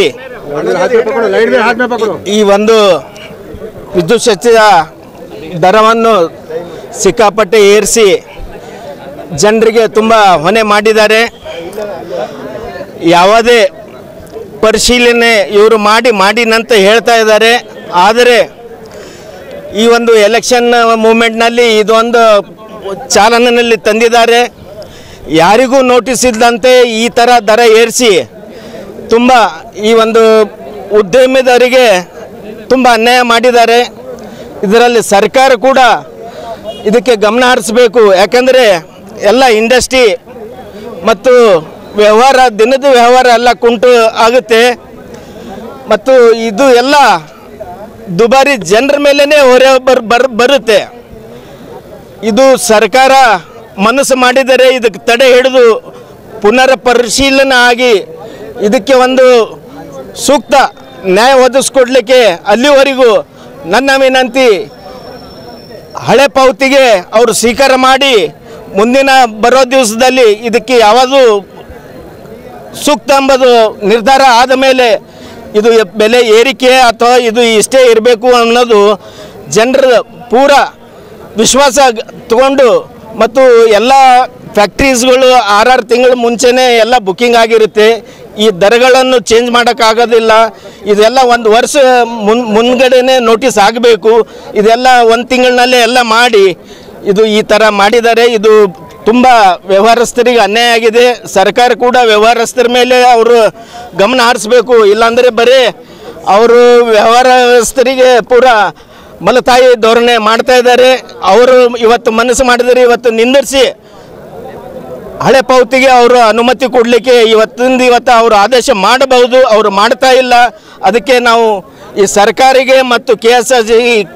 ಈ ಒಂದು ವಿದ್ಯುತ್ ಶಕ್ತಿಯ ದರವನ್ನು ಸಿಕ್ಕಾಪಟ್ಟೆ ಏರಿಸಿ ಜನರಿಗೆ ತುಂಬ ಹೊಣೆ ಮಾಡಿದ್ದಾರೆ ಯಾವುದೇ ಪರಿಶೀಲನೆ ಇವರು ಮಾಡಿ ಮಾಡಿನಂತ ಹೇಳ್ತಾ ಇದ್ದಾರೆ ಆದರೆ ಈ ಒಂದು ಎಲೆಕ್ಷನ್ ಮೂಮೆಂಟ್ನಲ್ಲಿ ಇದೊಂದು ಚಾಲನೆಯಲ್ಲಿ ತಂದಿದ್ದಾರೆ ಯಾರಿಗೂ ನೋಟಿಸ್ ಇಲ್ಲದಂತೆ ಈ ಥರ ದರ ಏರಿಸಿ ತುಂಬ ಈ ಒಂದು ಉದ್ಯಮಿದವರಿಗೆ ತುಂಬ ಅನ್ಯಾಯ ಮಾಡಿದ್ದಾರೆ ಇದರಲ್ಲಿ ಸರ್ಕಾರ ಕೂಡ ಇದಕ್ಕೆ ಗಮನ ಹರಿಸಬೇಕು ಯಾಕಂದರೆ ಎಲ್ಲ ಇಂಡಸ್ಟ್ರಿ ಮತ್ತು ವ್ಯವಹಾರ ದಿನದ ವ್ಯವಹಾರ ಎಲ್ಲ ಕುಂಟು ಆಗುತ್ತೆ ಮತ್ತು ಇದು ಎಲ್ಲ ದುಬಾರಿ ಜನರ ಮೇಲೇ ಹೊರೆ ಬರ್ ಬರ್ ಬರುತ್ತೆ ಇದು ಸರ್ಕಾರ ಮನಸ್ಸು ಮಾಡಿದರೆ ಇದಕ್ಕೆ ತಡೆ ಹಿಡಿದು ಪುನರ್ ಪರಿಶೀಲನೆ ಆಗಿ ಇದಕ್ಕೆ ಒಂದು ಸೂಕ್ತ ನ್ಯಾಯ ಒದಗಿಸ್ಕೊಡ್ಲಿಕ್ಕೆ ಅಲ್ಲಿವರೆಗೂ ನನ್ನ ವಿನಂತಿ ಹಳೆ ಪಾವತಿಗೆ ಅವರು ಸ್ವೀಕಾರ ಮಾಡಿ ಮುಂದಿನ ಬರೋ ದಿವಸದಲ್ಲಿ ಇದಕ್ಕೆ ಯಾವುದು ಸೂಕ್ತ ಎಂಬುದು ನಿರ್ಧಾರ ಆದ ಮೇಲೆ ಇದು ಬೆಲೆ ಏರಿಕೆ ಅಥವಾ ಇದು ಇಷ್ಟೇ ಇರಬೇಕು ಅನ್ನೋದು ಜನರ ಪೂರ ವಿಶ್ವಾಸ ಗ- ತಗೊಂಡು ಮತ್ತು ಎಲ್ಲ ಫ್ಯಾಕ್ಟ್ರೀಸ್ಗಳು ಆರಾರು ತಿಂಗಳ ಮುಂಚೆನೇ ಎಲ್ಲ ಬುಕ್ಕಿಂಗ್ ಆಗಿರುತ್ತೆ ಈ ದರಗಳನ್ನು ಚೇಂಜ್ ಮಾಡೋಕ್ಕಾಗೋದಿಲ್ಲ ಇದೆಲ್ಲ ಒಂದು ವರ್ಷ ಮುನ್ ಮುನ್ಗಡೆನೇ ನೋಟಿಸ್ ಆಗಬೇಕು ಇದೆಲ್ಲ ಒಂದು ತಿಂಗಳಿನಲ್ಲೇ ಎಲ್ಲ ಮಾಡಿ ಇದು ಈ ಥರ ಮಾಡಿದ್ದಾರೆ ಇದು ತುಂಬ ವ್ಯವಹಾರಸ್ಥರಿಗೆ ಅನ್ಯಾಯ ಆಗಿದೆ ಸರ್ಕಾರ ಕೂಡ ವ್ಯವಹಾರಸ್ಥರ ಮೇಲೆ ಅವರು ಗಮನ ಹರಿಸ್ಬೇಕು ಇಲ್ಲಾಂದರೆ ಬರೀ ಅವರು ವ್ಯವಹಾರಸ್ಥರಿಗೆ ಪೂರ ಮಲತಾಯಿ ಧೋರಣೆ ಮಾಡ್ತಾ ಇದ್ದಾರೆ ಅವರು ಇವತ್ತು ಮನಸ್ಸು ಮಾಡಿದರೆ ಇವತ್ತು ನಿಂದಿರಿಸಿ ಹಳೆ ಪಾವತಿಗೆ ಅವರು ಅನುಮತಿ ಕೊಡಲಿಕ್ಕೆ ಇವತ್ತಿಂದ ಇವತ್ತು ಅವರು ಆದೇಶ ಮಾಡಬಹುದು ಅವರು ಮಾಡ್ತಾ ಇಲ್ಲ ಅದಕ್ಕೆ ನಾವು ಈ ಸರ್ಕಾರಿಗೆ ಮತ್ತು K S R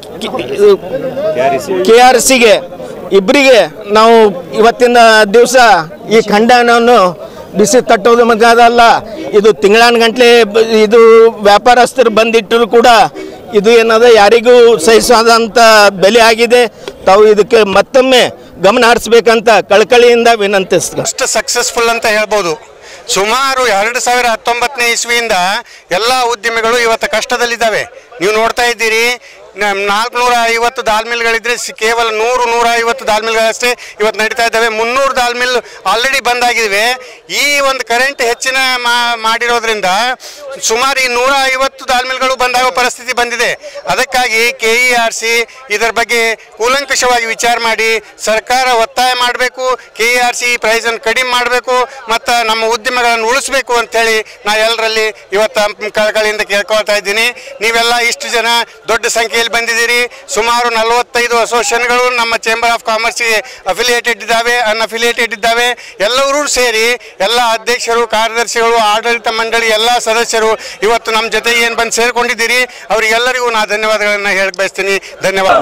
K R ಸಿಗೆ ಇಬ್ಬರಿಗೆ ನಾವು ಇವತ್ತಿನ ದಿವಸ ಈ ಖಂಡನವನ್ನು ಬಿಸಿ ತಟ್ಟೋದು ಮತ್ತೆ ಅದಲ್ಲ ಇದು ತಿಂಗಳಾನ ಗಂಟ್ಲೆ ಬ- ಇದು ವ್ಯಾಪಾರಸ್ಥರು ಬಂದಿಟ್ಟರು ಕೂಡ ಇದು ಏನದ ಯಾರಿಗೂ ಸಹಿಸೋದಂಥ ಬೆಲೆ ಆಗಿದೆ ತಾವು ಇದಕ್ಕೆ ಮತ್ತೊಮ್ಮೆ ಗಮನ ಹರಿಸ್ಬೇಕಂತ ಕಳಕಳಿಯಿಂದ ವಿನಂತಿಸ್ತಾರೆ ಅಷ್ಟು ಸಕ್ಸಸ್ಫುಲ್ ಅಂತ ಹೇಳ್ಬೋದು ಸುಮಾರು ಎರಡು ಸಾವಿರ ಹತ್ತೊಂಬತ್ತನೇ ಇಸ್ವಿಯಿಂದ ಎಲ್ಲ ಉದ್ಯಮಿಗಳು ಇವತ್ತು ಕಷ್ಟದಲ್ಲಿದ್ದಾವೆ ನೀವು ನೋಡ್ತಾ ಇದ್ದೀರಿ ನಾಲ್ಕುನೂರ ಐವತ್ತು ದಾಲ್ ಮಿಲ್ಗಳಿದ್ರೆ ಸಿ- ಕೇವಲ ನೂರು ನೂರ ಐವತ್ತು ದಾಲ್ ಮಿಲ್ಗಳಷ್ಟೇ ಇವತ್ತು ನಡೀತಾ ಇದ್ದಾವೆ ಮುನ್ನೂರು ದಾಲ್ ಮಿಲ್ ಆಲ್ರೆಡಿ ಬಂದಾಗಿವೆ ಈ ಒಂದು ಕರೆಂಟ್ ಹೆಚ್ಚಿನ ಮಾ- ಮಾಡಿರೋದ್ರಿಂದ ಸುಮಾರು ಈ ನೂರ ಐವತ್ತು ದಾಲ್ ಮಿಲ್ಗಳು ಬಂದಾಗೋ ಪರಿಸ್ಥಿತಿ ಬಂದಿದೆ ಅದಕ್ಕಾಗಿ ಕೆ ಇ ಆರ್ ಸಿ ಇದರ ಬಗ್ಗೆ ಕೂಲಂಕಷವಾಗಿ ವಿಚಾರ ಮಾಡಿ ಸರ್ಕಾರ ಒತ್ತಾಯ ಮಾಡಬೇಕು ಕೆ ಇ ಆರ್ ಸಿ ಪ್ರೈಸನ್ನು ಕಡಿಮೆ ಮಾಡಬೇಕು ಮತ್ತು ನಮ್ಮ ಉದ್ಯಮಗಳನ್ನು ಉಳಿಸ್ಬೇಕು ಅಂತೇಳಿ ನಾ ಎಲ್ಲರಲ್ಲಿ ಇವತ್ತು ಕಳಕಳಿಯಿಂದ ಕೇಳ್ಕೊಳ್ತಾ ಇದ್ದೀನಿ ನೀವೆಲ್ಲ ಇಷ್ಟು ಜನ ದೊಡ್ಡ ಸಂಖ್ಯೆಯಲ್ಲಿ ಬಂದಿದ್ದೀರಿ ಸುಮಾರು ನಲವತ್ತೈದು ಅಸೋಸಿಯೇಷನ್ಗಳು ನಮ್ಮ ಚೇಂಬರ್ ಆಫ್ ಕಾಮರ್ಸ್ಗೆ ಅಫಿಲಿಯೇಟೆಡ್ ಇದ್ದಾವೆ ಅನ್ಅಫಿಲಿಯೇಟೆಡ್ ಇದ್ದಾವೆ ಎಲ್ಲರೂ ಸೇರಿ ಎಲ್ಲ ಅಧ್ಯಕ್ಷರು ಕಾರ್ಯದರ್ಶಿಗಳು ಆಡಳಿತ ಮಂಡಳಿ ಎಲ್ಲ ಸದಸ್ಯರು ಇವತ್ತು ನಮ್ಮ ಜೊತೆ ಏನು ಬಂದು ಸೇರಿಕೊಂಡಿದ್ದೀರಿ ಅವರಿಗೆಲ್ಲರಿಗೂ ನಾ ಧನ್ಯವಾದಗಳನ್ನು ಹೇಳಕ್ ಬಯಸ್ತೀನಿ ಧನ್ಯವಾದ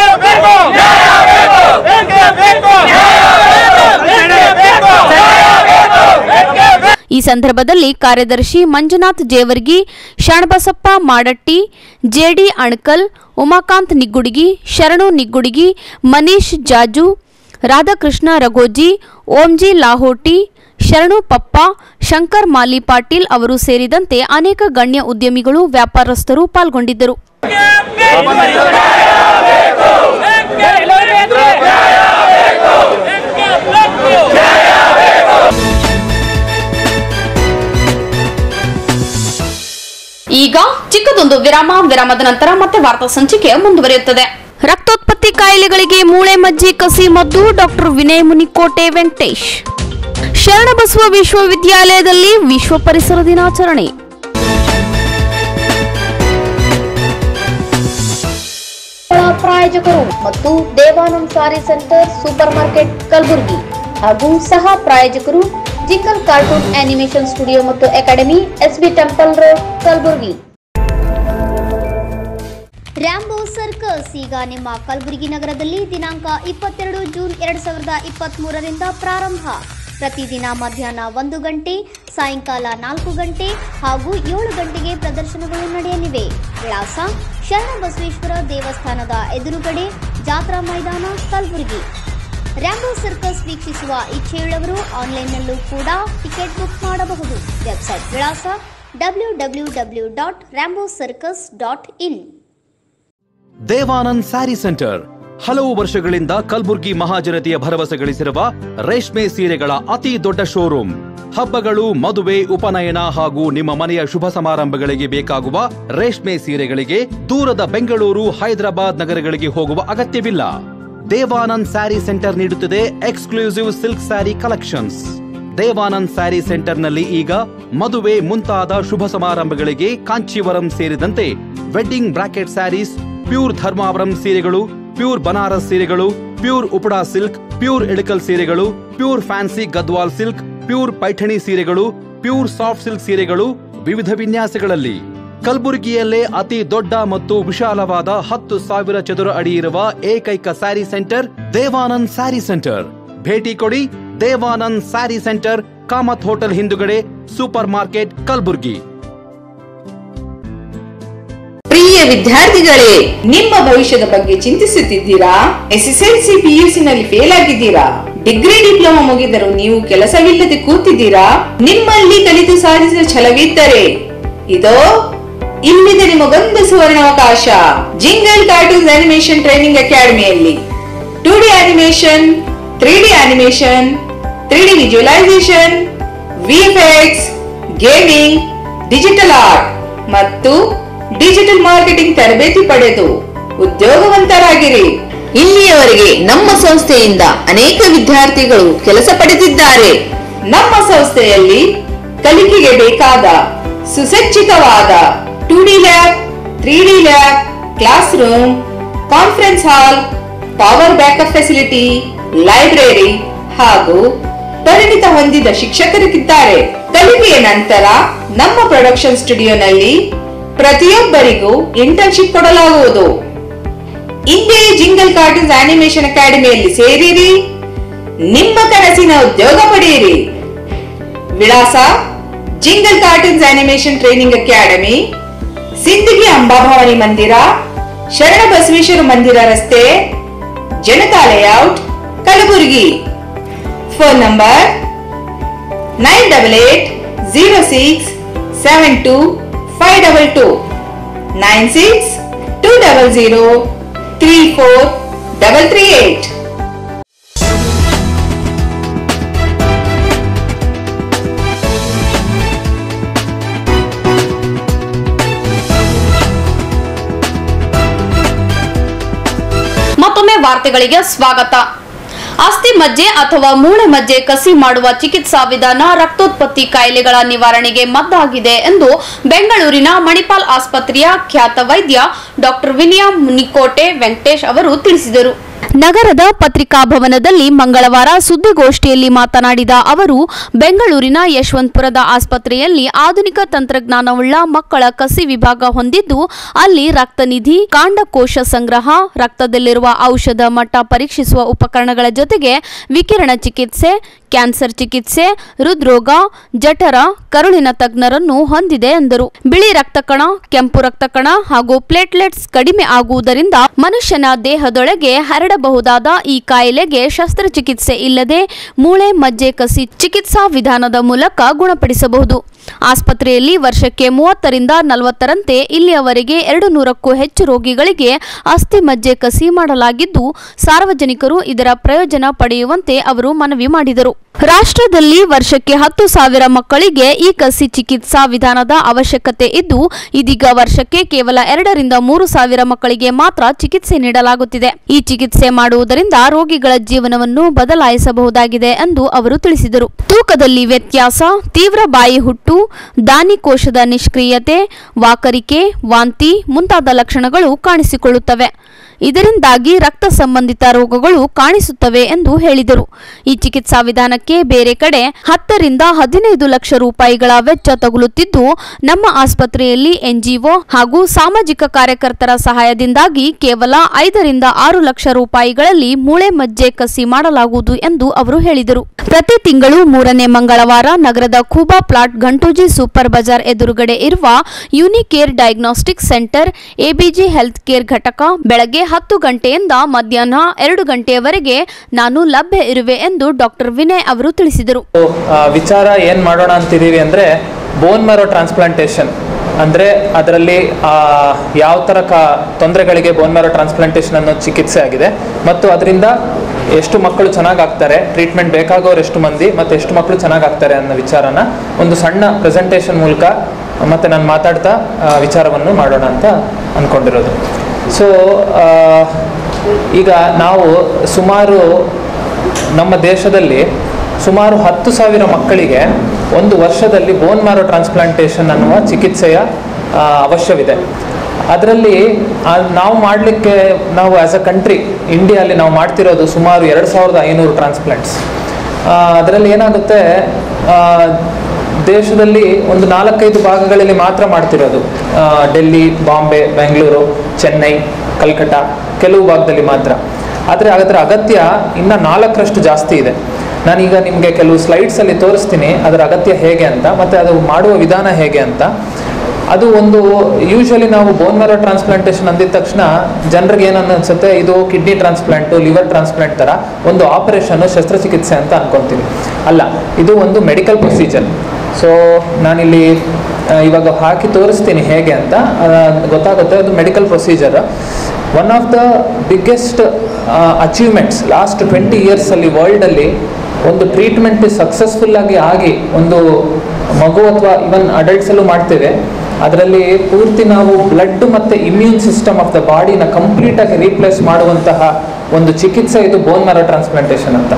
ಈ ಸಂದರ್ಭದಲ್ಲಿ ಕಾರ್ಯದರ್ಶಿ ಮಂಜುನಾಥ್ ಜೇವರ್ಗಿ ಶರಣಬಸಪ್ಪ ಮಾಡಟ್ಟಿ ಜೆಡಿ ಅಣಕಲ್ ಉಮಾಕಾಂತ್ ನಿಗ್ಗುಡಿಗಿ ಶರಣು ನಿಗ್ಗುಡಿಗಿ ಮನೀಶ್ ಜಾಜು ರಾಧಾಕೃಷ್ಣ ರಘೋಜಿ ಓಂಜಿ ಲಾಹೋಟಿ ಶರಣು ಪಪ್ಪ ಶಂಕರ್ ಮಾಲಿ ಪಾಟೀಲ್ ಅವರು ಸೇರಿದಂತೆ ಅನೇಕ ಗಣ್ಯ ಉದ್ಯಮಿಗಳು ವ್ಯಾಪಾರಸ್ಥರು ಪಾಲ್ಗೊಂಡಿದ್ದರು ಈಗ ಚಿಕ್ಕದೊಂದು ವಿರಾಮ ವಿರಾಮದ ನಂತರ ಮತ್ತೆ ವಾರ್ತಾ ಸಂಚಿಕೆ ಮುಂದುವರಿಯುತ್ತದೆ ರಕ್ತೋತ್ಪತ್ತಿ ಕಾಯಿಲೆಗಳಿಗೆ ಮೂಳೆ ಮಜ್ಜಿ ಕಸಿ ಮದ್ದು ಡಾಕ್ಟರ್ ವಿನಯ್ ಮುನಿಕೋಟೆ ವೆಂಕಟೇಶ್ ಶರಣಬಸವ ವಿಶ್ವವಿದ್ಯಾಲಯದಲ್ಲಿ ವಿಶ್ವ ಪರಿಸರ ದಿನಾಚರಣೆ ಪ್ರಾಯೋಜಕರು ಮತ್ತು Devanand sari centre super market Kalaburagi ಹಾಗೂ ಸಹ ಪ್ರಾಯೋಜಕರು ಜಿಂಗಲ್ ಕಾರ್ಟೂನ್ ಆನಿಮೇಷನ್ ಸ್ಟುಡಿಯೋ ಮತ್ತು academy SB temple road Kalaburagi Rambo circus ಈಗ ನಿಮ್ಮ ಕಲಬುರಗಿ ನಗರದಲ್ಲಿ ದಿನಾಂಕ ಇಪ್ಪತ್ತೆರಡು ಜೂನ್ ಎರಡ್ ಸಾವಿರದ ಇಪ್ಪತ್ತ್ ಮೂರರಿಂದ ಪ್ರಾರಂಭ ಪ್ರತಿದಿನ ಮಧ್ಯಾಹ್ನ ಒಂದು ಗಂಟೆ ಸಾಯಂಕಾಲ ನಾಲ್ಕು ಗಂಟೆ ಹಾಗೂ ಏಳು ಗಂಟೆಗೆ ಪ್ರದರ್ಶನಗಳು ನಡೆಯಲಿವೆ ವಿಳಾಸ ಶರಣಬಸವೇಶ್ವರ ದೇವಸ್ಥಾನದ ಎದುರುಗಡೆ ಜಾತ್ರಾ ಮೈದಾನ ಕಲಬುರಗಿ ರ್ಯಾಂಬೋ ಸರ್ಕಸ್ ವೀಕ್ಷಿಸುವ ಇಚ್ಛೆಯುಳ್ಳವರು ಆನ್ಲೈನ್ನಲ್ಲೂ ಕೂಡ ಟಿಕೆಟ್ ಬುಕ್ ಮಾಡಬಹುದು ವೆಬ್ಸೈಟ್ ವಿಳಾಸ W W W dot Rambo circus dot in Devanand sari centre ಹಲವು ವರ್ಷಗಳಿಂದ ಕಲ್ಬುರ್ಗಿ ಮಹಾಜನತೆಯ ಭರವಸೆ ಗಳಿಸಿರುವ ರೇಷ್ಮೆ ಸೀರೆಗಳ ಅತಿ ದೊಡ್ಡ ಶೋರೂಮ್ ಹಬ್ಬಗಳು ಮದುವೆ ಉಪನಯನ ಹಾಗೂ ನಿಮ್ಮ ಮನೆಯ ಶುಭ ಸಮಾರಂಭಗಳಿಗೆ ಬೇಕಾಗುವ ರೇಷ್ಮೆ ಸೀರೆಗಳಿಗೆ ದೂರದ ಬೆಂಗಳೂರು ಹೈದರಾಬಾದ್ ನಗರಗಳಿಗೆ ಹೋಗುವ ಅಗತ್ಯವಿಲ್ಲ ದೇವಾನಂದ್ ಸ್ಯಾರಿ ಸೆಂಟರ್ ನೀಡುತ್ತಿದೆ exclusive silk sari collections Devanand sari ಸೆಂಟರ್ನಲ್ಲಿ ಈಗ ಮದುವೆ ಮುಂತಾದ ಶುಭ ಸಮಾರಂಭಗಳಿಗೆ ಕಾಂಚೀವರಂ ಸೇರಿದಂತೆ wedding bracket saris pure Dharmavaram ಸೀರೆಗಳು ಪ್ಯೂರ್ ಬನಾರಸ್ ಸೀರೆಗಳು pure Uppada silk pure Ilkal ಸೀರೆಗಳು pure fancy Gadwal silk pure Paithani ಸೀರೆಗಳು ಪ್ಯೂರ್ ಸಾಫ್ಟ್ ಸಿಲ್ಕ್ ಸೀರೆಗಳು ವಿವಿಧ ವಿನ್ಯಾಸಗಳಲ್ಲಿ ಕಲಬುರಗಿಯಲ್ಲೇ ಅತಿ ದೊಡ್ಡ ಮತ್ತು ವಿಶಾಲವಾದ ಹತ್ತು ಸಾವಿರ ಚದುರ ಅಡಿ ಇರುವ ಏಕೈಕ ಸ್ಯಾರಿ ಸೆಂಟರ್ ದೇವಾನಂದ್ ಸ್ಯಾರಿ ಸೆಂಟರ್ ಭೇಟಿ ಕೊಡಿ ದೇವಾನಂದ್ ಸ್ಯಾರಿ ಸೆಂಟರ್ ಕಾಮತ್ ಹೋಟೆಲ್ ಹಿಂದುಗಡೆ ಸೂಪರ್ ಮಾರ್ಕೆಟ್ ಕಲಬುರ್ಗಿ ಪ್ರಿಯ ವಿದ್ಯಾರ್ಥಿಗಳೇ ನಿಮ್ಮ ಭವಿಷ್ಯದ ಬಗ್ಗೆ ಚಿಂತಿಸುತ್ತಿದ್ದೀರಾ ಎಸ್ಎಸ್ಎಲ್ಸಿ ಪಿಯುಸಿ ನಲ್ಲಿ ಫೇಲ್ ಆಗಿದ್ದೀರಾ ಡಿಗ್ರಿ ಡಿಪ್ಲೊಮಾ ಮುಗಿದರೂ ನೀವು ಕೆಲಸವಿಲ್ಲದೆ ಕೂತಿದ್ದೀರಾ ನಿಮ್ಮಲ್ಲಿ ಕಲಿತು ಸಾಧಿಸಿದ ಛಲವಿದ್ದರೆ ಇದೋ ಇಲ್ಲಿದೆ ನಿಮಗೊಂದು ಸುವರ್ಣಾವಕಾಶ ಜಿಂಗಲ್ ಕಾರ್ಟೂನ್ಸ್ ಅನಿಮೇಷನ್ ಟ್ರೈನಿಂಗ್ ಅಕಾಡೆಮಿಯಲ್ಲಿ two D animation three D animation three D visualisation VFX gaming digital art ಮತ್ತು ಡಿಜಿಟಲ್ ಮಾರ್ಕೆಟಿಂಗ್ ತರಬೇತಿ ಪಡೆದು ಉದ್ಯೋಗವಂತರಾಗಿರಿ ಇಲ್ಲಿಯವರೆಗೆ ನಮ್ಮ ಸಂಸ್ಥೆಯಿಂದ ಅನೇಕ ವಿದ್ಯಾರ್ಥಿಗಳು ಕೆಲಸ ಪಡೆದಿದ್ದಾರೆ ನಮ್ಮ ಸಂಸ್ಥೆಯಲ್ಲಿ ಕಲಿಕೆಗೆ ಬೇಕಾದ ಸುಸಜ್ಜಿತವಾದ two D lab three D lab class room conference hall power backup facility library ಹಾಗೂ ಪರಿಣಿತ ಹೊಂದಿದ ಶಿಕ್ಷಕರಿದ್ದಾರೆ ಕಲಿಕೆಯ ನಂತರ ನಮ್ಮ ಪ್ರೊಡಕ್ಷನ್ ಸ್ಟುಡಿಯೋನಲ್ಲಿ ಪ್ರತಿಯೊಬ್ಬರಿಗೂ ಇಂಟರ್ನ್ಶಿಪ್ ಕೊಡಲಾಗುವುದು ಇಂದೇ ಜಿಂಗಲ್ ಕಾರ್ಟೂನ್ಸ್ ಆನಿಮೇಷನ್ ಅಕಾಡೆಮಿಯಲ್ಲಿ ಸೇರಿರಿ ನಿಮ್ಮ ಕನಸಿನ ಉದ್ಯೋಗ ಪಡೆಯಿರಿ ವಿಳಾಸ jingle cartoons animation training academy Sindagi Ambabhavani ಮಂದಿರ ಶರಣ ಬಸವೇಶ್ವರ ಮಂದಿರ ರಸ್ತೆ Janata layout Kalaburagi phone number nine double eight zero six seven two five double two nine six two double zero three four double three eight ಮತ್ತೊಮ್ಮೆ ವಾರ್ತೆಗಳಿಗೆ ಸ್ವಾಗತ ಅಸ್ಥಿ ಮಜ್ಜೆ ಅಥವಾ ಮೂಳೆ ಮಜ್ಜೆ ಕಸಿ ಮಾಡುವ ಚಿಕಿತ್ಸಾ ವಿಧಾನ ರಕ್ತೋತ್ಪತ್ತಿ ಕಾಯಿಲೆಗಳ ನಿವಾರಣೆಗೆ ಮದ್ದಾಗಿದೆ ಎಂದು ಬೆಂಗಳೂರಿನ ಮಣಿಪಾಲ್ ಆಸ್ಪತ್ರೆಯ ಖ್ಯಾತ ವೈದ್ಯ ಡಾಕ್ಟರ್ ವಿನಿಯಾ ಮುನಿಕೋಟೆ ವೆಂಕಟೇಶ್ ಅವರು ತಿಳಿಸಿದರು ನಗರದ ಪತ್ರಿಕಾ ಭವನದಲ್ಲಿ ಮಂಗಳವಾರ ಸುದ್ದಿಗೋಷ್ಠಿಯಲ್ಲಿ ಮಾತನಾಡಿದ ಅವರು ಬೆಂಗಳೂರಿನ ಯಶವಂತಪುರದ ಆಸ್ಪತ್ರೆಯಲ್ಲಿ ಆಧುನಿಕ ತಂತ್ರಜ್ಞಾನವುಳ್ಳ ಮಕ್ಕಳ ಕಸಿ ವಿಭಾಗ ಹೊಂದಿದ್ದು ಅಲ್ಲಿ ರಕ್ತನಿಧಿ ಕಾಂಡಕೋಶ ಸಂಗ್ರಹ ರಕ್ತದಲ್ಲಿರುವ ಔಷಧ ಮಟ್ಟ ಪರೀಕ್ಷಿಸುವ ಉಪಕರಣಗಳ ಜೊತೆಗೆ ವಿಕಿರಣ ಚಿಕಿತ್ಸೆ ಕ್ಯಾನ್ಸರ್ ಚಿಕಿತ್ಸೆ ಹೃದ್ರೋಗ ಜಠರ ಕರುಳಿನ ತಜ್ಞರನ್ನು ಹೊಂದಿದೆ ಎಂದರು ಬಿಳಿ ರಕ್ತಕಣ ಕೆಂಪು ರಕ್ತಕಣ ಹಾಗೂ ಪ್ಲೇಟ್ಲೆಟ್ಸ್ ಕಡಿಮೆ ಆಗುವುದರಿಂದ ಮನುಷ್ಯನ ದೇಹದೊಳಗೆ ಹರಡಬಹುದಾದ ಈ ಕಾಯಿಲೆಗೆ ಶಸ್ತ್ರಚಿಕಿತ್ಸೆ ಇಲ್ಲದೆ ಮೂಳೆ ಮಜ್ಜೆ ಕಸಿ ಚಿಕಿತ್ಸಾ ವಿಧಾನದ ಮೂಲಕ ಗುಣಪಡಿಸಬಹುದು ಆಸ್ಪತ್ರೆಯಲ್ಲಿ ವರ್ಷಕ್ಕೆ ಮೂವತ್ತರಿಂದ ನಲವತ್ತರಂತೆ ಇಲ್ಲಿಯವರೆಗೆ ಎರಡು ನೂರಕ್ಕೂ ಹೆಚ್ಚು ರೋಗಿಗಳಿಗೆ ಅಸ್ಥಿ ಮಜ್ಜೆ ಕಸಿ ಮಾಡಲಾಗಿದ್ದು ಸಾರ್ವಜನಿಕರು ಇದರ ಪ್ರಯೋಜನ ಪಡೆಯುವಂತೆ ಅವರು ಮನವಿ ಮಾಡಿದರು ರಾಷ್ಟ್ರದಲ್ಲಿ ವರ್ಷಕ್ಕೆ ಹತ್ತು ಸಾವಿರ ಮಕ್ಕಳಿಗೆ ಈ ಕಸಿ ಚಿಕಿತ್ಸಾ ವಿಧಾನದ ಅವಶ್ಯಕತೆ ಇದ್ದು ಇದೀಗ ವರ್ಷಕ್ಕೆ ಕೇವಲ ಎರಡರಿಂದ ಮೂರು ಸಾವಿರ ಮಕ್ಕಳಿಗೆ ಮಾತ್ರ ಚಿಕಿತ್ಸೆ ನೀಡಲಾಗುತ್ತಿದೆ ಈ ಚಿಕಿತ್ಸೆ ಮಾಡುವುದರಿಂದ ರೋಗಿಗಳ ಜೀವನವನ್ನು ಬದಲಾಯಿಸಬಹುದಾಗಿದೆ ಎಂದು ಅವರು ತಿಳಿಸಿದರು ತೂಕದಲ್ಲಿ ವ್ಯತ್ಯಾಸ ತೀವ್ರ ಬಾಯಿ ಹುಟ್ಟು ದಾನಿಕೋಶದ ನಿಷ್ಕ್ರಿಯತೆ ವಾಕರಿಕೆ ವಾಂತಿ ಮುಂತಾದ ಲಕ್ಷಣಗಳು ಕಾಣಿಸಿಕೊಳ್ಳುತ್ತವೆ ಇದರಿಂದಾಗಿ ರಕ್ತ ಸಂಬಂಧಿತ ರೋಗಗಳು ಕಾಣಿಸುತ್ತವೆ ಎಂದು ಹೇಳಿದರು ಈ ಚಿಕಿತ್ಸಾ ವಿಧಾನಕ್ಕೆ ಬೇರೆ ಕಡೆ ಹತ್ತರಿಂದ ಹದಿನೈದು ಲಕ್ಷ ರೂಪಾಯಿಗಳ ವೆಚ್ಚ ತಗುಲುತ್ತಿದ್ದು ನಮ್ಮ ಆಸ್ಪತ್ರೆಯಲ್ಲಿ ಎನ್ಜಿಒ ಹಾಗೂ ಸಾಮಾಜಿಕ ಕಾರ್ಯಕರ್ತರ ಸಹಾಯದಿಂದಾಗಿ ಕೇವಲ ಐದರಿಂದ ಆರು ಲಕ್ಷ ರೂಪಾಯಿಗಳಲ್ಲಿ ಮೂಳೆ ಮಜ್ಜೆ ಕಸಿ ಮಾಡಲಾಗುವುದು ಎಂದು ಅವರು ಹೇಳಿದರು ಪ್ರತಿ ತಿಂಗಳು ಮೂರನೇ ಮಂಗಳವಾರ ನಗರದ Khuba plot Gantoji super bazaar ಎದುರುಗಡೆ ಇರುವ Unicare diagnostic centre ABG health care ಘಟಕ ಬೆಳಗ್ಗೆ ಹತ್ತು ಗಂಟೆಯಿಂದ ಮಧ್ಯಾಹ್ನ ಎರಡು ಗಂಟೆಯವರೆಗೆ ನಾನು ಲಭ್ಯ ಇರುವೆ ಎಂದು ಡಾಕ್ಟರ್ ವಿನಯ್ ಅವರು ತಿಳಿಸಿದರು ಆ, ವಿಚಾರ ಏನು ಮಾಡೋಣ ಅಂತಿದ್ದೀವಿ ಅಂದರೆ ಬೋನ್ ಮ್ಯಾರೋ ಟ್ರಾನ್ಸ್ಪ್ಲಾಂಟೇಷನ್ ಅಂದರೆ ಅದರಲ್ಲಿ ಯಾವ ಥರ ಕ ತೊಂದರೆಗಳಿಗೆ ಬೋನ್ ಮ್ಯಾರೋ ಟ್ರಾನ್ಸ್ಪ್ಲಾಂಟೇಷನ್ ಅನ್ನೋ ಚಿಕಿತ್ಸೆ ಆಗಿದೆ ಮತ್ತು ಅದರಿಂದ ಎಷ್ಟು ಮಕ್ಕಳು ಚೆನ್ನಾಗಿ ಆಗ್ತಾರೆ ಟ್ರೀಟ್ಮೆಂಟ್ ಬೇಕಾಗೋರು ಎಷ್ಟು ಮಂದಿ ಮತ್ತು ಎಷ್ಟು ಮಕ್ಕಳು ಚೆನ್ನಾಗಿ ಆಗ್ತಾರೆ ಅನ್ನೋ ವಿಚಾರನ ಒಂದು ಸಣ್ಣ ಪ್ರೆಸೆಂಟೇಷನ್ ಮೂಲಕ ಮತ್ತು ನಾನು ಮಾತಾಡ್ತಾ ಆ, ವಿಚಾರವನ್ನು ಮಾಡೋಣ ಅಂತ ಅಂದ್ಕೊಂಡಿರೋದು ಸೊ ಈಗ ನಾವು ಸುಮಾರು ನಮ್ಮ ದೇಶದಲ್ಲಿ ಸುಮಾರು ಹತ್ತು ಸಾವಿರ ಮಕ್ಕಳಿಗೆ ಒಂದು ವರ್ಷದಲ್ಲಿ ಬೋನ್ ಮ್ಯಾರೋ ಟ್ರಾನ್ಸ್ಪ್ಲಾಂಟೇಷನ್ ಅನ್ನುವ ಚಿಕಿತ್ಸೆಯ ಆ, ಅವಶ್ಯವಿದೆ ಅದರಲ್ಲಿ ನಾವು ಮಾಡಲಿಕ್ಕೆ ನಾವು ಆ್ಯಸ್ ಅ ಕಂಟ್ರಿ ಇಂಡಿಯಾಲಿ ನಾವು ಮಾಡ್ತಿರೋದು ಸುಮಾರು ಎರಡು ಸಾವಿರದ ಐನೂರು ಟ್ರಾನ್ಸ್ಪ್ಲಾಂಟ್ಸ್ ಅದರಲ್ಲಿ ಏನಾಗುತ್ತೆ ದೇಶದಲ್ಲಿ ಒಂದು ನಾಲ್ಕೈದು ಭಾಗಗಳಲ್ಲಿ ಮಾತ್ರ ಮಾಡ್ತಿರೋದು ಆ, ಡೆಲ್ಲಿ ಬಾಂಬೆ ಬೆಂಗಳೂರು ಚೆನ್ನೈ ಕಲ್ಕಟ್ಟ ಕೆಲವು ಭಾಗದಲ್ಲಿ ಮಾತ್ರ ಆದರೆ ಅದರ ಅಗತ್ಯ ಇನ್ನು ನಾಲ್ಕರಷ್ಟು ಜಾಸ್ತಿ ಇದೆ ನಾನೀಗ ನಿಮಗೆ ಕೆಲವು ಸ್ಲೈಡ್ಸಲ್ಲಿ ತೋರಿಸ್ತೀನಿ ಅದರ ಅಗತ್ಯ ಹೇಗೆ ಅಂತ ಮತ್ತು ಅದು ಮಾಡುವ ವಿಧಾನ ಹೇಗೆ ಅಂತ ಅದು ಒಂದು ಯೂಶಲಿ ನಾವು ಬೋನ್ ಮ್ಯಾರೋ ಟ್ರಾನ್ಸ್ಪ್ಲಾಂಟೇಷನ್ ಅಂದಿದ ತಕ್ಷಣ ಜನರಿಗೆ ಏನು ಅನ್ಸುತ್ತೆ ಇದು ಕಿಡ್ನಿ ಟ್ರಾನ್ಸ್ಪ್ಲಾಂಟು ಲಿವರ್ ಟ್ರಾನ್ಸ್ಪ್ಲಾಂಟ್ ಥರ ಒಂದು ಆಪರೇಷನ್ನು ಶಸ್ತ್ರಚಿಕಿತ್ಸೆ ಅಂತ ಅನ್ಕೊಂತೀವಿ ಅಲ್ಲ ಇದು ಒಂದು ಮೆಡಿಕಲ್ ಪ್ರೊಸೀಜರ್ ಸೊ ನಾನಿಲ್ಲಿ ಆ, ಇವಾಗ ಹಾಕಿ ತೋರಿಸ್ತೀನಿ ಹೇಗೆ ಅಂತ ಆ, ಗೊತ್ತಾಗುತ್ತೆ ಅದು medical procedure one of the biggest achievements last twenty ಇಯರ್ಸಲ್ಲಿ ವರ್ಲ್ಡಲ್ಲಿ ಒಂದು ಟ್ರೀಟ್ಮೆಂಟ್ ಸಕ್ಸಸ್ಫುಲ್ ಆಗಿ ಆಗಿ ಒಂದು ಮಗು ಅಥವಾ ಇವನ್ ಅಡಲ್ಟ್ಸಲ್ಲೂ ಮಾಡ್ತೇವೆ ಅದರಲ್ಲಿ ಪೂರ್ತಿ ನಾವು ಬ್ಲಡ್ ಮತ್ತು ಇಮ್ಯೂನ್ ಸಿಸ್ಟಮ್ ಆಫ್ ದ ಬಾಡಿನ ಕಂಪ್ಲೀಟಾಗಿ ರೀಪ್ಲೇಸ್ ಮಾಡುವಂತಹ ಒಂದು ಚಿಕಿತ್ಸೆ ಇದು ಬೋನ್ ಮ್ಯಾರೋ ಟ್ರಾನ್ಸ್ಪ್ಲಾಂಟೇಷನ್ ಅಂತ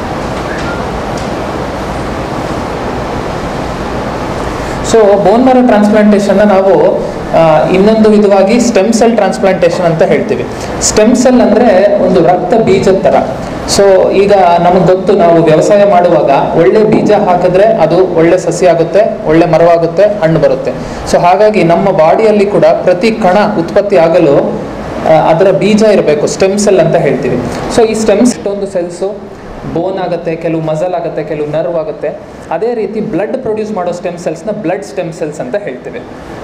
ಸೊ ಬೋನ್ ಮ್ಯಾರೋ ಟ್ರಾನ್ಸ್ಪ್ಲಾಂಟೇಷನ್ನ ನಾವು ಆ, ಇನ್ನೊಂದು ವಿಧವಾಗಿ ಸ್ಟೆಮ್ ಸೆಲ್ ಟ್ರಾನ್ಸ್ಪ್ಲಾಂಟೇಷನ್ ಅಂತ ಹೇಳ್ತೀವಿ ಸ್ಟೆಮ್ ಸೆಲ್ ಅಂದರೆ ಒಂದು ರಕ್ತ ಬೀಜದ ಥರ ಸೊ ಈಗ ನಮಗೆ ಗೊತ್ತು ನಾವು ವ್ಯವಸಾಯ ಮಾಡುವಾಗ ಒಳ್ಳೆ ಬೀಜ ಹಾಕಿದ್ರೆ ಅದು ಒಳ್ಳೆ ಸಸಿ ಆಗುತ್ತೆ ಒಳ್ಳೆ ಮರವಾಗುತ್ತೆ ಹಣ್ಣು ಬರುತ್ತೆ ಸೊ ಹಾಗಾಗಿ ನಮ್ಮ ಬಾಡಿಯಲ್ಲಿ ಕೂಡ ಪ್ರತಿ ಕಣ ಉತ್ಪತ್ತಿ ಆಗಲು ಆ, ಅದರ ಬೀಜ ಇರಬೇಕು ಸ್ಟೆಮ್ ಸೆಲ್ ಅಂತ ಹೇಳ್ತೀವಿ ಸೊ ಈ ಸ್ಟೆಮ್ಸ್ ಒಂದು ಸೆಲ್ಸು ಬೋನ್ ಆಗುತ್ತೆ ಕೆಲವು ಮಸಲ್ ಆಗುತ್ತೆ ಕೆಲವು ನರ್ವ್ ಆಗುತ್ತೆ ಅದೇ ರೀತಿ ಬ್ಲಡ್ ಪ್ರೊಡ್ಯೂಸ್ ಮಾಡೋ ಸ್ಟೆಮ್ ಸೆಲ್ಸ್ನ ಬ್ಲಡ್ ಸ್ಟೆಮ್ ಸೆಲ್ಸ್ ಅಂತ ಹೇಳ್ತೀವಿ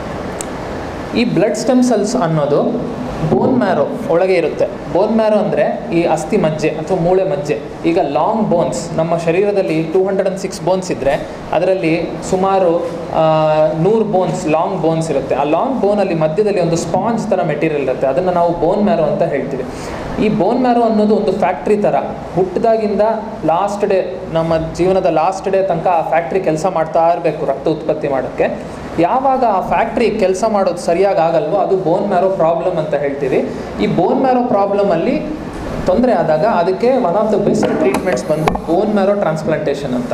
ಈ ಬ್ಲಡ್ ಸ್ಟೆಮ್ ಸೆಲ್ಸ್ ಅನ್ನೋದು ಬೋನ್ ಮ್ಯಾರೋ ಒಳಗೆ ಇರುತ್ತೆ ಬೋನ್ ಮ್ಯಾರೋ ಅಂದರೆ ಈ ಅಸ್ಥಿ ಮಜ್ಜೆ ಅಥವಾ ಮೂಳೆ ಮಜ್ಜೆ ಈಗ ಲಾಂಗ್ ಬೋನ್ಸ್ ನಮ್ಮ ಶರೀರದಲ್ಲಿ two hundred and six bones ಇದ್ದರೆ ಅದರಲ್ಲಿ ಸುಮಾರು ನೂರು ಬೋನ್ಸ್ ಲಾಂಗ್ ಬೋನ್ಸ್ ಇರುತ್ತೆ ಆ ಲಾಂಗ್ ಬೋನಲ್ಲಿ ಮಧ್ಯದಲ್ಲಿ ಒಂದು ಸ್ಪಾಂಜ್ ಥರ ಮೆಟೀರಿಯಲ್ ಇರುತ್ತೆ ಅದನ್ನು ನಾವು ಬೋನ್ ಮ್ಯಾರೋ ಅಂತ ಹೇಳ್ತೀವಿ ಈ ಬೋನ್ ಮ್ಯಾರೋ ಅನ್ನೋದು ಒಂದು ಫ್ಯಾಕ್ಟ್ರಿ ಥರ ಹುಟ್ಟಿದಾಗಿಂದ ಲಾಸ್ಟ್ ಡೇ ನಮ್ಮ ಜೀವನದ ಲಾಸ್ಟ್ ಡೇ ತನಕ ಆ ಫ್ಯಾಕ್ಟ್ರಿ ಕೆಲಸ ಮಾಡ್ತಾ ಇರಬೇಕು ರಕ್ತ ಉತ್ಪತ್ತಿ ಮಾಡೋಕ್ಕೆ ಯಾವಾಗ ಆ ಫ್ಯಾಕ್ಟ್ರಿ ಕೆಲಸ ಮಾಡೋದು ಸರಿಯಾಗಿ ಆಗಲ್ವೋ ಅದು ಬೋನ್ ಮ್ಯಾರೋ ಪ್ರಾಬ್ಲಮ್ ಅಂತ ಹೇಳ್ತೀವಿ ಈ ಬೋನ್ ಮ್ಯಾರೋ ಪ್ರಾಬ್ಲಮಲ್ಲಿ ತೊಂದರೆ ಆದಾಗ ಅದಕ್ಕೆ one of the best treatments ಬಂದು ಬೋನ್ ಮ್ಯಾರೋ ಟ್ರಾನ್ಸ್ಪ್ಲಾಂಟೇಷನ್ ಅಂತ